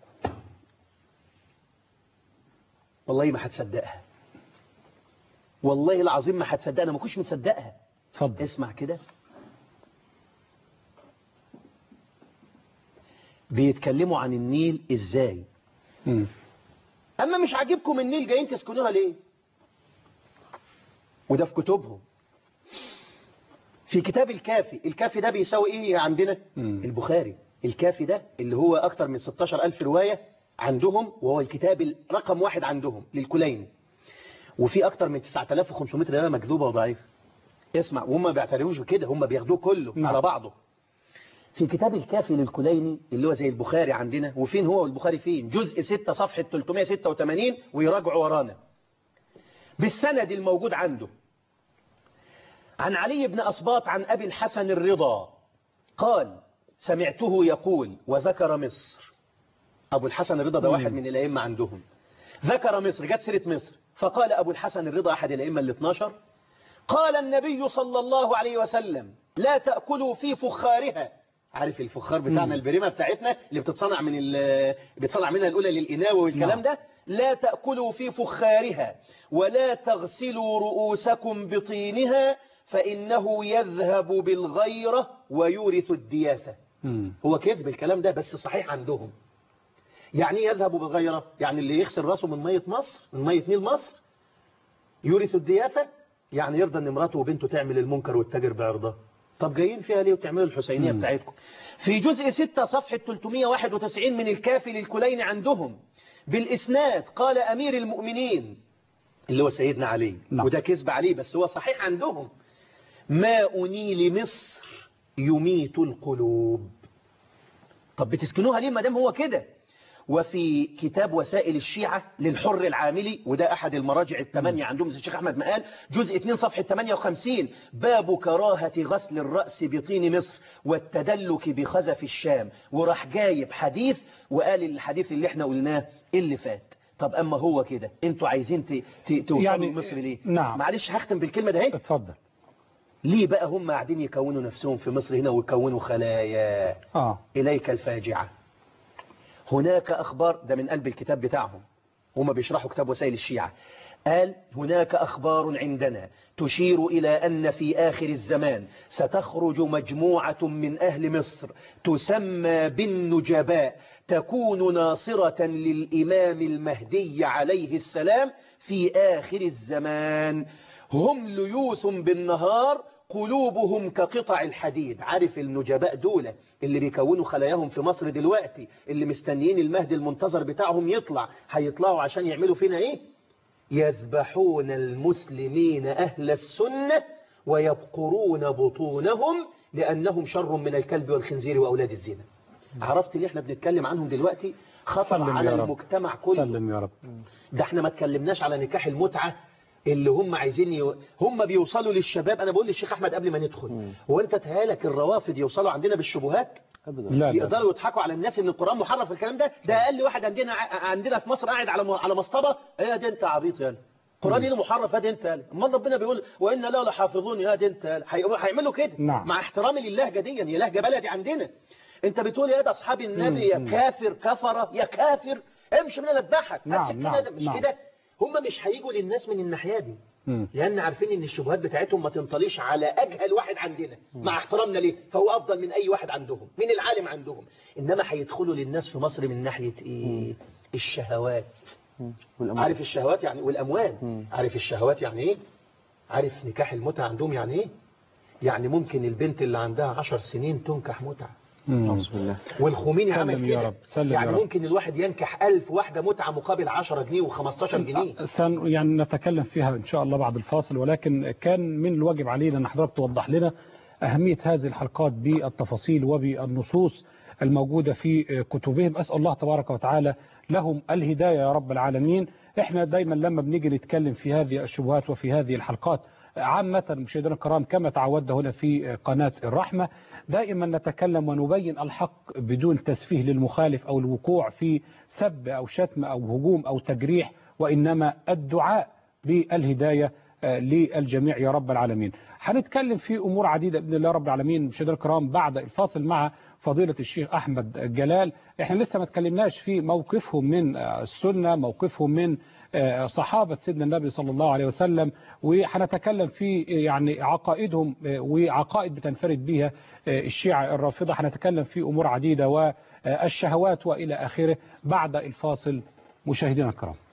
والله ما هتصدقها والله العظيم ما هتصدقها انا ما كنتش مصدقها اتفضل اسمع كده بيتكلموا عن النيل ازاي مم. اما مش عاجبكم النيل جايين تسكنوها ليه وده في كتبهم في كتاب الكافي الكافي ده بيساوي ايه عندنا مم. البخاري الكافي ده اللي هو اكتر من 16 الف رواية عندهم وهو الكتاب رقم واحد عندهم للكليني وفي اكتر من 9500 رواية مكذوبة وضعيفة اسمع وهم ما بيعترفوش بكده هم بياخدوه كله نعم. على بعضه في كتاب الكافي للكليني اللي هو زي البخاري عندنا وفين هو البخاري فين جزء 6 صفحة 386 ويراجعوا ورانا بالسند الموجود عنده عن علي بن أصباط عن أبي الحسن الرضا قال سمعته يقول وذكر مصر أبو الحسن الرضا ده واحد من الأئمة عندهم ذكر مصر جت سيرة مصر فقال أبو الحسن الرضا أحد الأئمة ال 12 قال النبي صلى الله عليه وسلم لا تأكلوا في فخارها عارف الفخار بتاعنا البريمة بتاعتنا اللي بتتصنع من ال- بتصنع منها الأولى للإناوة والكلام نعم. ده لا تأكلوا في فخارها ولا تغسلوا رؤوسكم بطينها فإنه يذهب بالغيرة ويورث الدياثة هو كذب الكلام ده بس صحيح عندهم يعني إيه يذهب بالغيرة يعني اللي يغسل راسه من مية مصر من مية نيل مصر يورث الدياثة يعني يرضى ان مراته وبنته تعمل المنكر والتاجر بعرضها طب جايين فيها ليه وتعملوا الحسينية مم. بتاعتكم في جزء 6 صفحة 391 من الكافي للكلين عندهم بالإسناد قال أمير المؤمنين اللي هو سيدنا علي نعم. وده كذب عليه بس هو صحيح عندهم ما أنيل مصر يميت القلوب طب بتسكنوها ليه ما دام هو كده وفي كتاب وسائل الشيعة للحر العاملي وده أحد المراجع الثمانية عندهم زي الشيخ أحمد مقال جزء 2 صفحة 58 باب كراهة غسل الرأس بطين مصر والتدلك بخزف الشام وراح جايب حديث وقال الحديث اللي احنا قلناه اللي فات طب أما هو كده انتوا عايزين ت- ت- توصلوا يعني- يعني لمصر ليه نعم. معلش هختم بالكلمة ده اهي اتفضل ليه بقى هم قاعدين يكونوا نفسهم في مصر هنا ويكونوا خلايا اه إليك الفاجعة هناك أخبار ده من قلب الكتاب بتاعهم هم بيشرحوا كتاب وسائل الشيعة قال هناك أخبار عندنا تشير إلى أن في آخر الزمان ستخرج مجموعة من أهل مصر تسمى بالنجباء تكون ناصرة للإمام المهدي عليه السلام في آخر الزمان هم ليوث بالنهار قلوبهم كقطع الحديد عارف النجباء دول اللي بيكونوا خلاياهم في مصر دلوقتي اللي مستنيين المهدي المنتظر بتاعهم يطلع هيطلعوا عشان يعملوا فينا ايه يذبحون المسلمين أهل السنة ويبقرون بطونهم لأنهم شر من الكلب والخنزير وأولاد الزنا عرفت ليه احنا بنتكلم عنهم دلوقتي خطر سلم على يا رب. المجتمع كله سلم يا رب ده احنا ما اتكلمناش على نكاح المتعة اللي هم عايزين ي... هم بيوصلوا للشباب انا بقول للشيخ احمد قبل ما ندخل هو انت تهالك الروافد يوصلوا عندنا بالشبهات لا لا يقدروا يضحكوا على الناس ان القران محرف الكلام ده ده اقل واحد عندنا ع- عندنا في مصر قاعد على م- على مصطبه ايه ده انت عبيط يالا القران ايه محرف هادي انت يالا امال ربنا بيقول وان لا لحافظون يا دي انت يالا هي- هيعملوا كده نعم. مع احترامي للهجه دي هي لهجه بلدي عندنا انت بتقول يا ده اصحاب النبي يا مم. كافر كفره يا كافر امشي من انا اذبحك نعم، أمسك نعم، كده مش نعم. كده هم مش هيجوا للناس من الناحيه دي مم. لان عارفين ان الشبهات بتاعتهم ما تنطليش على اجهل واحد عندنا مع احترامنا ليه فهو افضل من اي واحد عندهم من العالم عندهم انما هيدخلوا للناس في مصر من ناحيه ايه الشهوات عارف الشهوات يعني والاموال عارف الشهوات يعني ايه عارف نكاح المتعه عندهم يعني ايه يعني ممكن البنت اللي عندها عشر سنين تنكح متعه مم. والخميني سلم عمل يا كده رب، سلم يعني يا رب. ممكن الواحد ينكح ألف واحدة متعة مقابل 10 جنيه و15 جنيه سن يعني نتكلم فيها إن شاء الله بعد الفاصل ولكن كان من الواجب علينا أن حضرتك توضح لنا أهمية هذه الحلقات بالتفاصيل وبالنصوص الموجودة في كتبهم أسأل الله تبارك وتعالى لهم الهداية يا رب العالمين احنا دايما لما بنيجي نتكلم في هذه الشبهات وفي هذه الحلقات عامة مشاهدينا الكرام كما تعودنا هنا في قناة الرحمة دائما نتكلم ونبين الحق بدون تسفيه للمخالف أو الوقوع في سب أو شتم أو هجوم أو تجريح وإنما الدعاء بالهداية آه، للجميع يا رب العالمين هنتكلم في أمور عديدة بإذن الله رب العالمين مشاهدينا الكرام بعد الفاصل مع فضيلة الشيخ أحمد جلال احنا لسه ما اتكلمناش في موقفهم من آه، السنة موقفهم من آه، صحابة سيدنا النبي صلى الله عليه وسلم وهنتكلم في آه، يعني عقائدهم آه، وعقائد بتنفرد بها آه، الشيعة الرافضة هنتكلم في أمور عديدة والشهوات وإلى آخره بعد الفاصل مشاهدينا الكرام